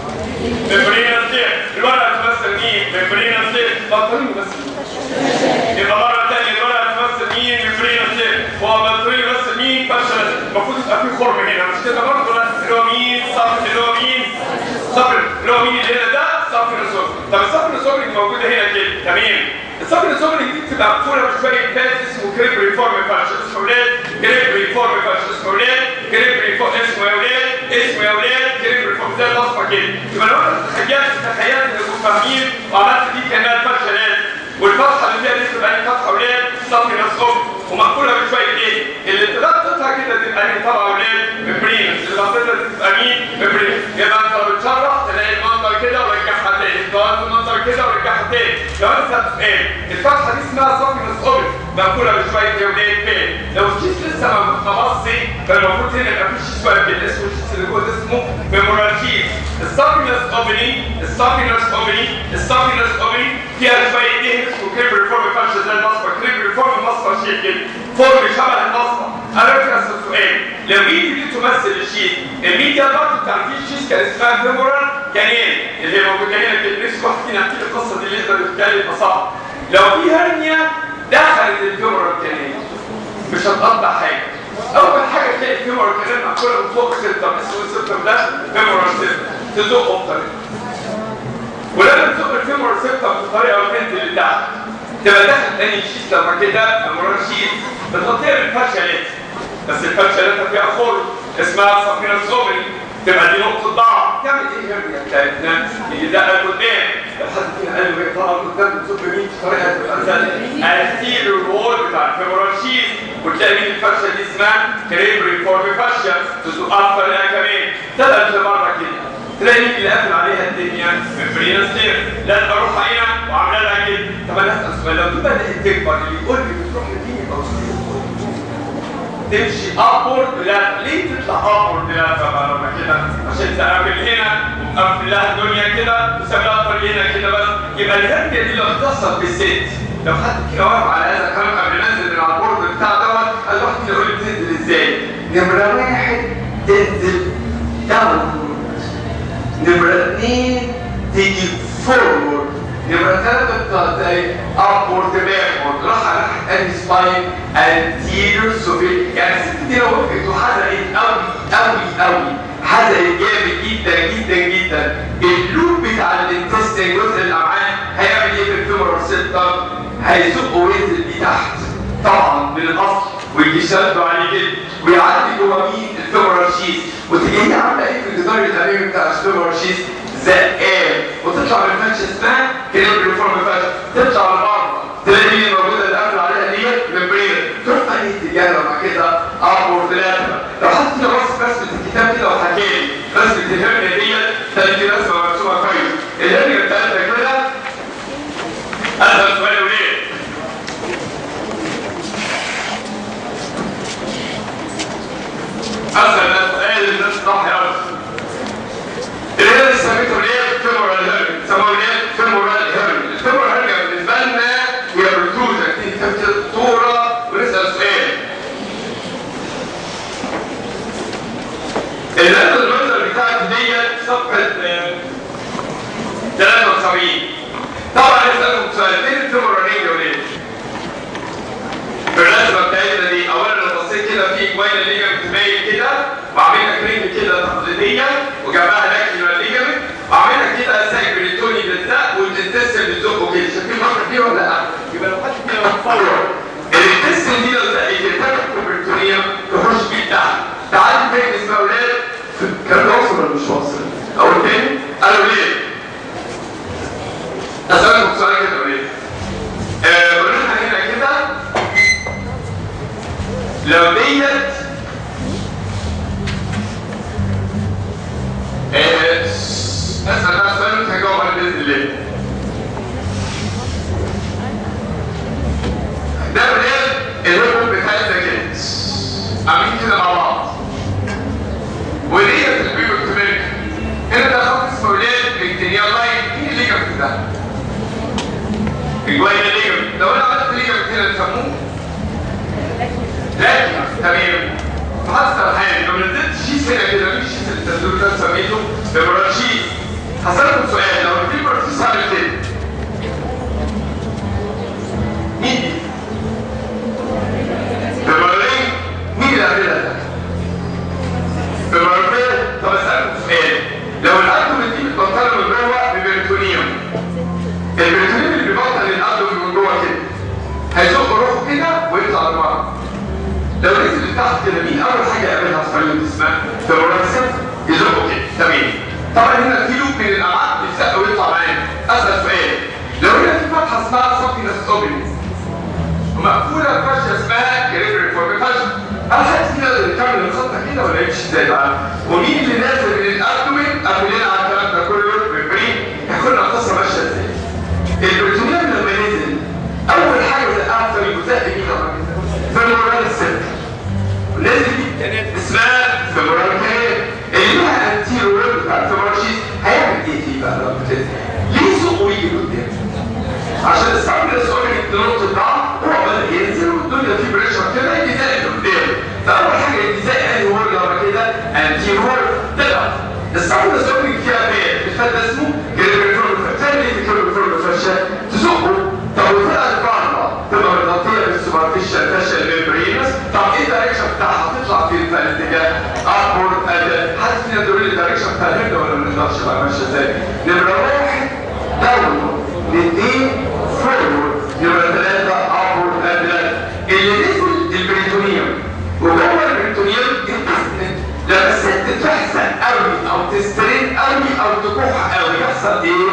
ممبرينا ستير الورقه اللي تمثل مين؟ ممبرينا ستير بطلين بس يبقى مره ثانيه الورقه اللي تمثل مين؟ ممبرينا ستير هو بطلين بس مين؟ فشل المفروض يبقى في خرم هنا مش كده برضه اللي هو مين؟ صف اللي هو مين؟ صفر اللي هو مين اللي هنا ده؟ صفر الصفر طب الصفر الصفر موجوده هنا كده تمام الصفر الصفر دي بتبقى مقفوله بشويه فات اسمه كريب ريفورم فاش اسمه ولاد كريب ريفورم فاش اسمه ولاد كريب ريفورم اسمه يا ولاد اسمه يا ولاد كريب ريفورم زي الاصفر كده يبقى لو انا تخيلت تخيلت ان انتوا فاهمين وعملت دي كمان فشلات والفتحه اللي فيها دي تبقى دي فتحه ولاد صفر نصهم ومقفوله بشويه ايه اللي تقدر تطلع كده تبقى دي طبعا ولاد مبرين اللي بطلع تبقى مين مبرين يبقى انت بتشرح تلاقي المنظر كده ورجعها تاني تقعد المنظر كده ورجعها تاني لو انت سؤال الفتحه دي اسمها صفر نصهم مقفوله بشويه يا ولاد فين لو الشيس لسه ما خلصش فالمفروض هنا يبقى في شيس واقف كده اسمه الشيس اللي جوه ده اسمه ميمورال شيس السابينس اوبني السابينس اوبني السابينس اوبني فيها شويه ايه اسمه كريب ريفورم فانش زي المصفى كريب ريفورم مصفى شيء كده فورم شبه المصفى انا فاكر السؤال لو ايدي دي تمثل الشيس الميديا برضه بتاع في شيس كان اسمها فيمورال كانين اللي هي موجوده هنا كده نفسي واحد فينا يحكي القصه دي اللي يقدر يتكلم صح لو في هرنيا دخلت الفيمورال كانين مش هتقطع حاجه اول حاجه تلاقي الفيمورال كانين مقفوله من فوق سيستم اسمه السيستم ده فيمورال سيستم تزقه بطريقه ولما تزق الفيمورال سيستم بطريقه وتنزل لتحت تبقى داخل تاني شيس لما كده فيمورال شيس بتغطيها بالفرشلات بس الفرشلات فيها خرم اسمها صفينة الصبري تبقى دي نقطة ضعف تعمل ايه هرنيا بتاعتنا اللي ده قدام لو حد فينا قال له طبعا قدام بتصب مين بطريقة تبقى مثلا هتسيل الرول بتاع الفيمورال شيس وتلاقي مين الفرشة دي اسمها كريم ريفورم فاشيا تزقها بطريقة كمان ثلاث مرة كده تلاقي مين اللي قافل عليها الدنيا ممبرينا ستير لازم اروح هنا وعامله لها كده طب انا اسال سؤال لو دي بدات تكبر اللي يقول لي بتروح لدي يبقى تمشي ابورد لا ليه تطلع ابورد لا طبعا لما كده عشان تقابل هنا ومقفل لها الدنيا كده وساب لها طريق هنا كده بس يبقى الهرجه دي لو اتصل بالست لو حد كده واقف على هذا الكلام قبل ما انزل من على البورد بتاع دوت قال واحد كده يقول لي بتنزل ازاي؟ نمره واحد تنزل داون نمرة اثنين تيجي فورورد نمرة ثلاثة بتطلع زي ابورد باكورد راح على ناحية انهي سباين انتيريور سوفيل يعني الست دي لو وقفت وحزقت قوي قوي قوي حزقت جامد جدا جدا جدا اللوب بتاع الانتستين جزء الامعاء هيعمل ايه في الفيمورال سيستم؟ هيزق وينزل بيه تحت طبعا من الاصل ويجي شده عليه كده ويعدي جوه مين الفيمورال شيس وتيجي هي عامله ايه في الجدار الامامي بتاع الفيمورال شيس زقان وتطلع من فاتش اسمها كريم ريفورم فاتش تطلع لبره تلاقي مين موجوده اللي قافل عليها ديت ممبرين تروح في اي اتجاه لما كده ابورد لاترال لو حد كده بص رسمه الكتاب كده وحكى لي رسمه الهرنيا فيه ولا لا؟ يبقى لو حد فينا متصور الانتستين دي لو زقت التاكل البريتونيوم تخش بيه تحت تعالي تاني اسمها اولاد الكلام ده واصل ولا مش واصل؟ اقول تاني قالوا ليه؟ اسالكم سؤال كده وليه؟ آه قلنا هنا كده لو ديت آه، اسال بقى سؤال وانت هجاوب عليه باذن الله ده بلاد الهرمون بتاعتنا كده عاملين كده مع بعض وديت البيوتوميك هنا ده خط اسمه ولاد بكتيريا لاين مين الليجمنت ده؟ الجوايا ليجمنت لو انا عملت ليجمنت هنا تسموه لكن تمام حصل حاجه لو نزلت شيس هنا كده مين الشيس اللي بتنزله ده سميته ببراشيس هسألكم سؤال لو في براشيس عامل كده مين دي؟ ببرلين مين اللي عاملها ده؟ ببرلين طب اسألكم سؤال لو الأتوم دي متبطلة من جوه ببريتونيوم البريتونيوم اللي بيبطل الأتوم من جوه كده هيزق روحه كده ويطلع لبره لو نزل لتحت كده مين اول حاجه يعملها في طريقه اسمها فلورسنت يزقه كده تمام طبعا هنا في لوب من الامعاء بيزق ويطلع معانا اسال سؤال لو هنا في فتحه اسمها سوكينس اوبنز ومقفوله بفرشه اسمها كريبري فورم فاشن هل حد فينا يقدر يكمل الخطه كده ولا يمشي ازاي بقى؟ ومين اللي نازل من الابدومين قبل لنا على الكلام ده كله ممبرين هيكون القصه ماشيه ازاي؟ البريتونيوم لما نزل اول حاجه زقها في طريقه زق مين لما نزل؟ فالمورال السلك لازم دي اسمها فيمورال كان اللي لها انتيرو بتاع الفيمورال شيت هيعمل ايه فيه بقى لو بتنزل؟ ليه سوق ويجي قدام؟ عشان السعودي السعودي تنط الضعف هو بدا ينزل والدنيا في بريشر كده يجي زائد قدام فاول حاجه يجي زائد انهي هورد لما كده انتي هورد طلع السعودي السعودي فيها بيت الفات ده اسمه جريبريفورم فالتاني اللي جريبريفورم فاشا تزقه طب وطلع البعض تبقى متغطيه بالسوبرفيشال فاشل ميمبرينس طب ايه الدايركشن بتاعها هتطلع فين في الاتجاه ابورد حد فينا يقول لي الدايركشن بتاع الهند ولا ما نقدرش بقى ماشيه ازاي نمره واحد داون الاثنين فورورد يبقى ثلاثة أبورد أبلاد اللي نزل البريتونيوم وجوه البريتونيوم التستنت لما الست تحزن قوي أو تسترين قوي أو تكح قوي يحصل إيه؟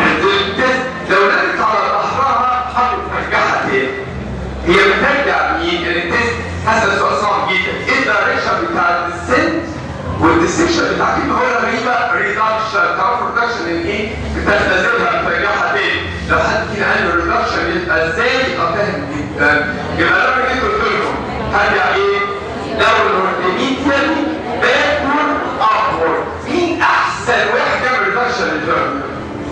التست لو نزلت على ظهرها حاطط ترجعها تاني هي بترجع مين؟ التست هذا سؤال صعب جدا ايه الدايركشن بتاع الديسنت والديسكشن بتاع كلمه هو غريبه ريدكشن تعرفوا ريدكشن يعني ايه؟ بتنزلها بترجعها تاني لو حد فينا قال له ريدكشن يبقى ازاي؟ يبقى فاهم جدا يبقى لو انا جيت قلت لكم هرجع ايه؟ داون ميديال باكورد ابورد مين احسن واحد يعمل ريدكشن للتيرم؟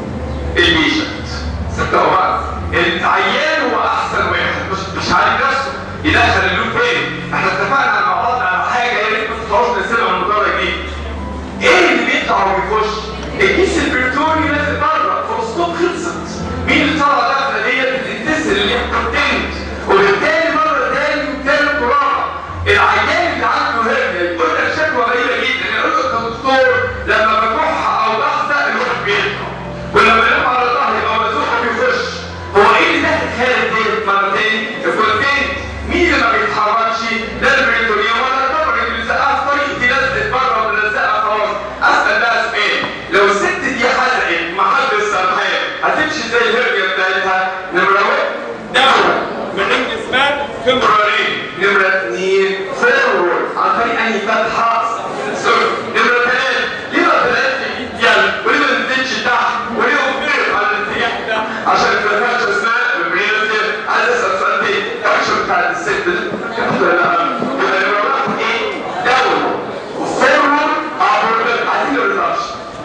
البيشنت ستة بعض العيان هو احسن واحد مش مش عارف نفسه يدخل اللوب تاني احنا اتفقنا مع بعض على حاجه يا ريت ما تطلعوش نسيبها من المدرج دي ايه اللي بيطلع وبيخش؟ الكيس البريتوني نازل بره فوسطوب خلصت مين اللي طلع داخله ديت الانتس اللي هي كونتنت وبالتالي مره تاني وتالت ورابع العيان اللي عنده هرنيا يقول لك شكوى غريبه جدا يقول له يا دكتور لما بكح او بحزق الواحد بيطلع ولما ينام على ظهري يبقى مزوق بيخش هو ايه اللي داخل خارج ديت مرتين الكونتنت مين اللي ما بيتحركش لا البريتونيوم ولا الكبر اللي بيزقها في طريق دي لازقت بره ولا لازقها خلاص اسال بقى سؤال لو الست دي حزقت ما حد السرحان هتمشي زي الهرجه بتاعتها نمره واحد دورة من ضمن اسمها فيمورال تمرارين نمرة اثنين فورورد عن طريق أي فتحة سوري نمرة ثلاثة ليه ما ثلاثة يلا وليه ما نزلتش تحت وليه وفرت على الاتجاه ده عشان ما فيهاش اسماء بالبريد عايز اسال سؤال تاني الاكشن بتاع الست دي يبقى نمرة واحد ايه؟ دورة وفورورد ابورد عايزين الريدكشن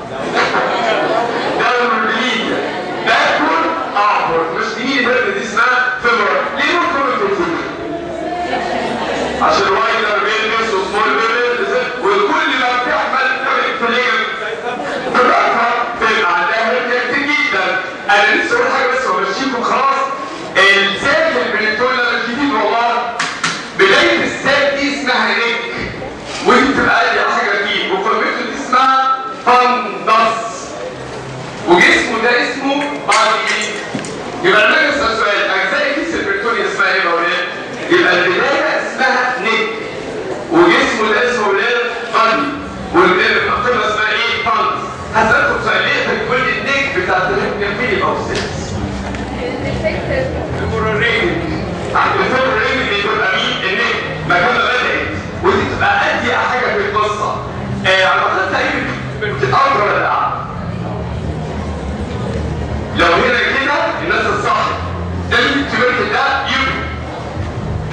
دورة ليديا باكورد ابورد مش دي الهرب دي اسمها فيمورال ليه ممكن تكون عشان وايدر بيلبس وسمول بيلبس وكل ما بتحمل فليم براحتها بيبقى عندها هرجة كتير جدا انا لسه اقول حاجه بس وامشيكم خلاص الزاج البريتون ده مش جديد والله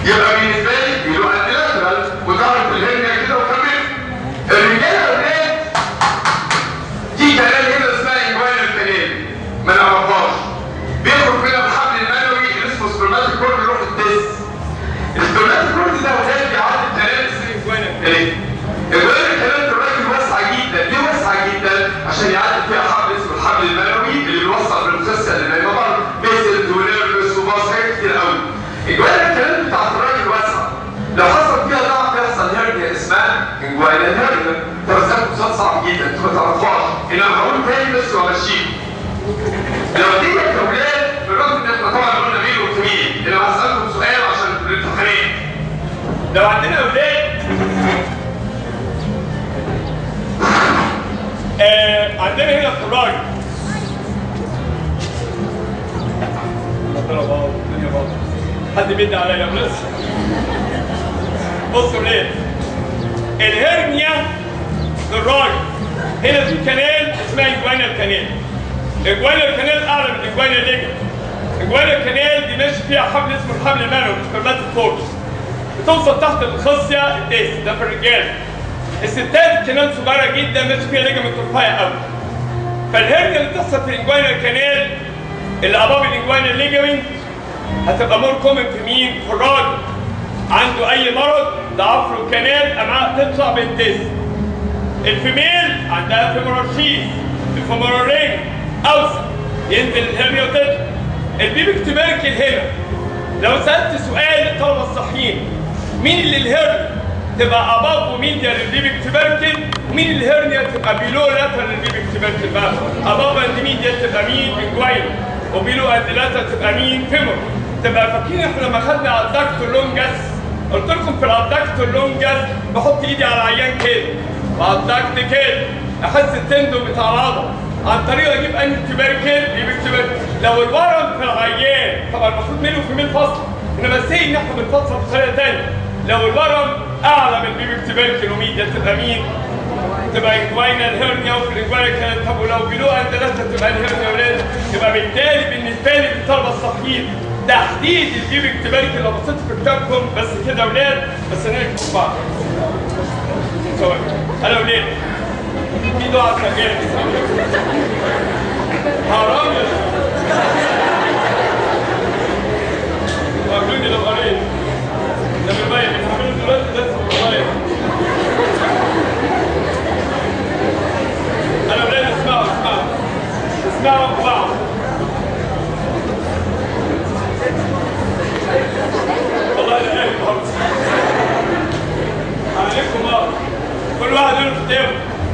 يبقى بالنسبه لي بيلو انتلاترال وظهرت الهرنيا كده وكملت الرجاله والبنات في كلام هنا اسمها انجوان الكلام ما نعرفهاش بيخرج منها الحبل المنوي اللي اسمه سبرماتيك كورد يروح التست السبرماتيك كورد ده ولاد بيعدي الكلام اسمه انجوان الكلام انجوان الكلام ده الراجل واسعه جدا ليه واسعه جدا عشان يعدي فيها حبل اسمه الحبل المنوي اللي بيوصل بالخصه اللي بين بعض بيسل ونيرفس وباص حاجات كتير قوي انجوان الكلام بتاعت الراجل واسعه لو حصل فيها ضعف يحصل هرنيا اسمها انجوان الهرنيا ترسم قصاد صعب جدا انتوا ما تعرفوهاش انما هقول تاني بس وامشيكم لو دي يا اولاد بالرغم ان احنا طبعا قلنا ميل وتميل انا هسالكم سؤال عشان الامتحانات لو عندنا اولاد آه عندنا هنا الخراج ربنا باظ الدنيا باظ حد بيدي عليا بس بصوا ليه الهرنيا للراجل هنا في كنال اسمها انجوانا كانال انجوانا كانال اعلى من انجوانا ليجا انجوانا كانال دي ماشي فيها حبل اسمه الحبل المنوي سبرماتيك فورس بتوصل تحت الخصيه الديس ده في الرجال الستات كنال صغيره جدا ماشي فيها ليجامنت رفيع قوي فالهرنيا اللي بتحصل في الانجوانا كانال اللي اباب الانجوانا ليجامنت هتبقى مور كومن في مين؟ في الراجل عنده اي مرض ضعف له كنال امعاء تطلع بالديس الفيميل عندها فيمورال شيز الفيمورال رينج اوسع ينزل الهرنيا وتطلع البيبي تباركل هنا لو سالت سؤال للطلبه الصحيين مين اللي الهرنيا تبقى اباف وميديا للبيبي تباركل ومين الهرنيا تبقى بيلو لاتر للبيبي تباركل بقى اباف اند ميديا تبقى مين انجوين وبيلو اند لاتر تبقى مين فيمور تبقى فاكرين احنا لما خدنا على الدكتور لونجاس قلت لكم في الادكتور لونجاس بحط ايدي على العيان كده والدكت كده احس التندو بتاع العضله عن طريق اجيب انهي تبركل يجيب تبركل لو الورم في العيان طبعا المفروض منه في ميل فصل انما ازاي ان احنا بنفصل بطريقه ثانيه لو الورم اعلى من بيبي تبركل وميديا تبقى مين؟ تبقى انجوينا الهرنيا وفي الانجوينا كانت طب ولو بلو انت ثلاثه تبقى الهرنيا ولاد يبقى بالتالي بالنسبه لي للطلبه الصحيين تحديد البيبي تبركل لو بصيت في كتابكم بس كده ولاد بس نكتب بعض سوري انا ولاد في دعاء سجاير حرام يا وقابلوني لو قريت ده بيبين بنعمله دلوقتي ده اسمه بيبين انا ولاد اسمعوا اسمعوا اسمعوا بعض والله انا قايل النهارده عليكم اه كل واحد له كتابه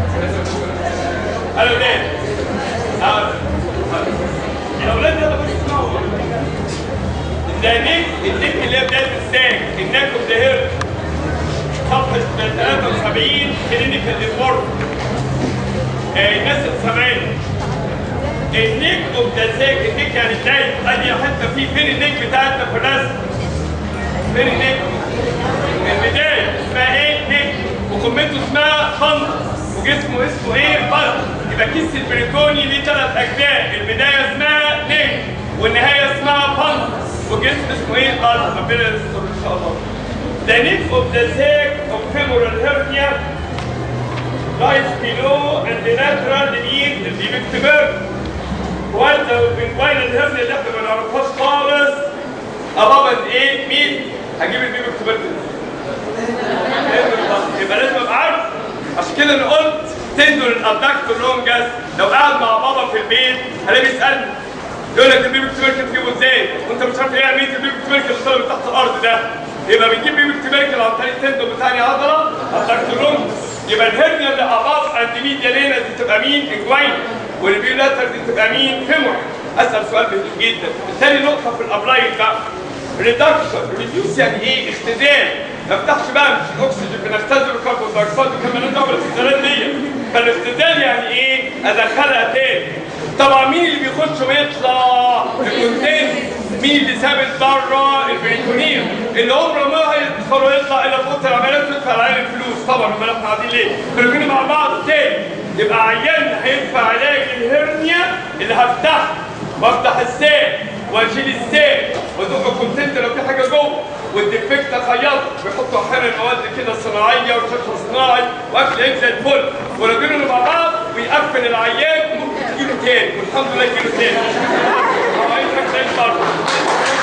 انا ولاد اه الاولاد يلا بس اسمعوا ده النك النك اللي هي بدايه الساك النك اوف ذا هير صفحه 73 كلينيكال ريبورت الناس السامعين النك اوف ذا ساك النك يعني ازاي ادي حته في فين النك بتاعتنا في الرسم فين النك البدايه اسمها ايه نك وقمته اسمها خنق وجسمه اسمه ايه بلط يبقى كيس البريتوني ليه ثلاث اجزاء البدايه اسمها نك والنهايه اسمها بلط وجسم اسمه ايه بلط ربنا يستر ان شاء الله The neck of the sac of femoral hernia lies below and the lateral beneath the pubic tubercle while the inguinal hernia اللي احنا ما نعرفهاش خالص above and ايه مين هجيب البيبي tubercle يبقى لازم ابقى عارف عشان كده انا قلت تندر الابدكتور لونجاس لو قاعد مع بابا في البيت هلاقيه بيسالني يقول لك البيبي تبركل تجيبه ازاي؟ وانت مش عارف ايه اهميه البيبي تبركل اللي طالع من تحت الارض ده يبقى بنجيب بيبي تبركل عن طريق تندر بتاعي عضله ابدكتور لونجاس يبقى الهرنيا اللي اباف اند ميديا لينا دي تبقى مين؟ انجوين والبيولاتر دي تبقى مين؟ فيمور اسال سؤال مهم جدا ثاني نقطه في الابلايد بقى ريدكشن ريديوس يعني ايه اختزال ما افتحش بقى مش الاكسجين بنختزل الكربون دايوكسيد وكمان ندور الاختزالات دي فالاختزال يعني ايه ادخلها تاني طبعا مين اللي بيخش ويطلع الكونتين مين اللي ثابت بره البريتونيوم اللي عمره ما هيدخل ويطلع الا في اوضه العمليات ويدفع العيال الفلوس طبعا امال احنا قاعدين ليه؟ كنا مع بعض تاني يبقى عيان هيدفع علاج الهرنيا اللي هفتحها وافتح الساق واشيل الساق وازق الكونتنت لو في حاجه جوه والديفكت خيطه بيحطوا احيانا مواد كده صناعيه وشكل صناعي واكل عيش زي الفل وراجلين مع بعض ويقفل العيان ممكن تجيله تاني والحمد لله تجيله تاني. اه، عايزك زي الفل.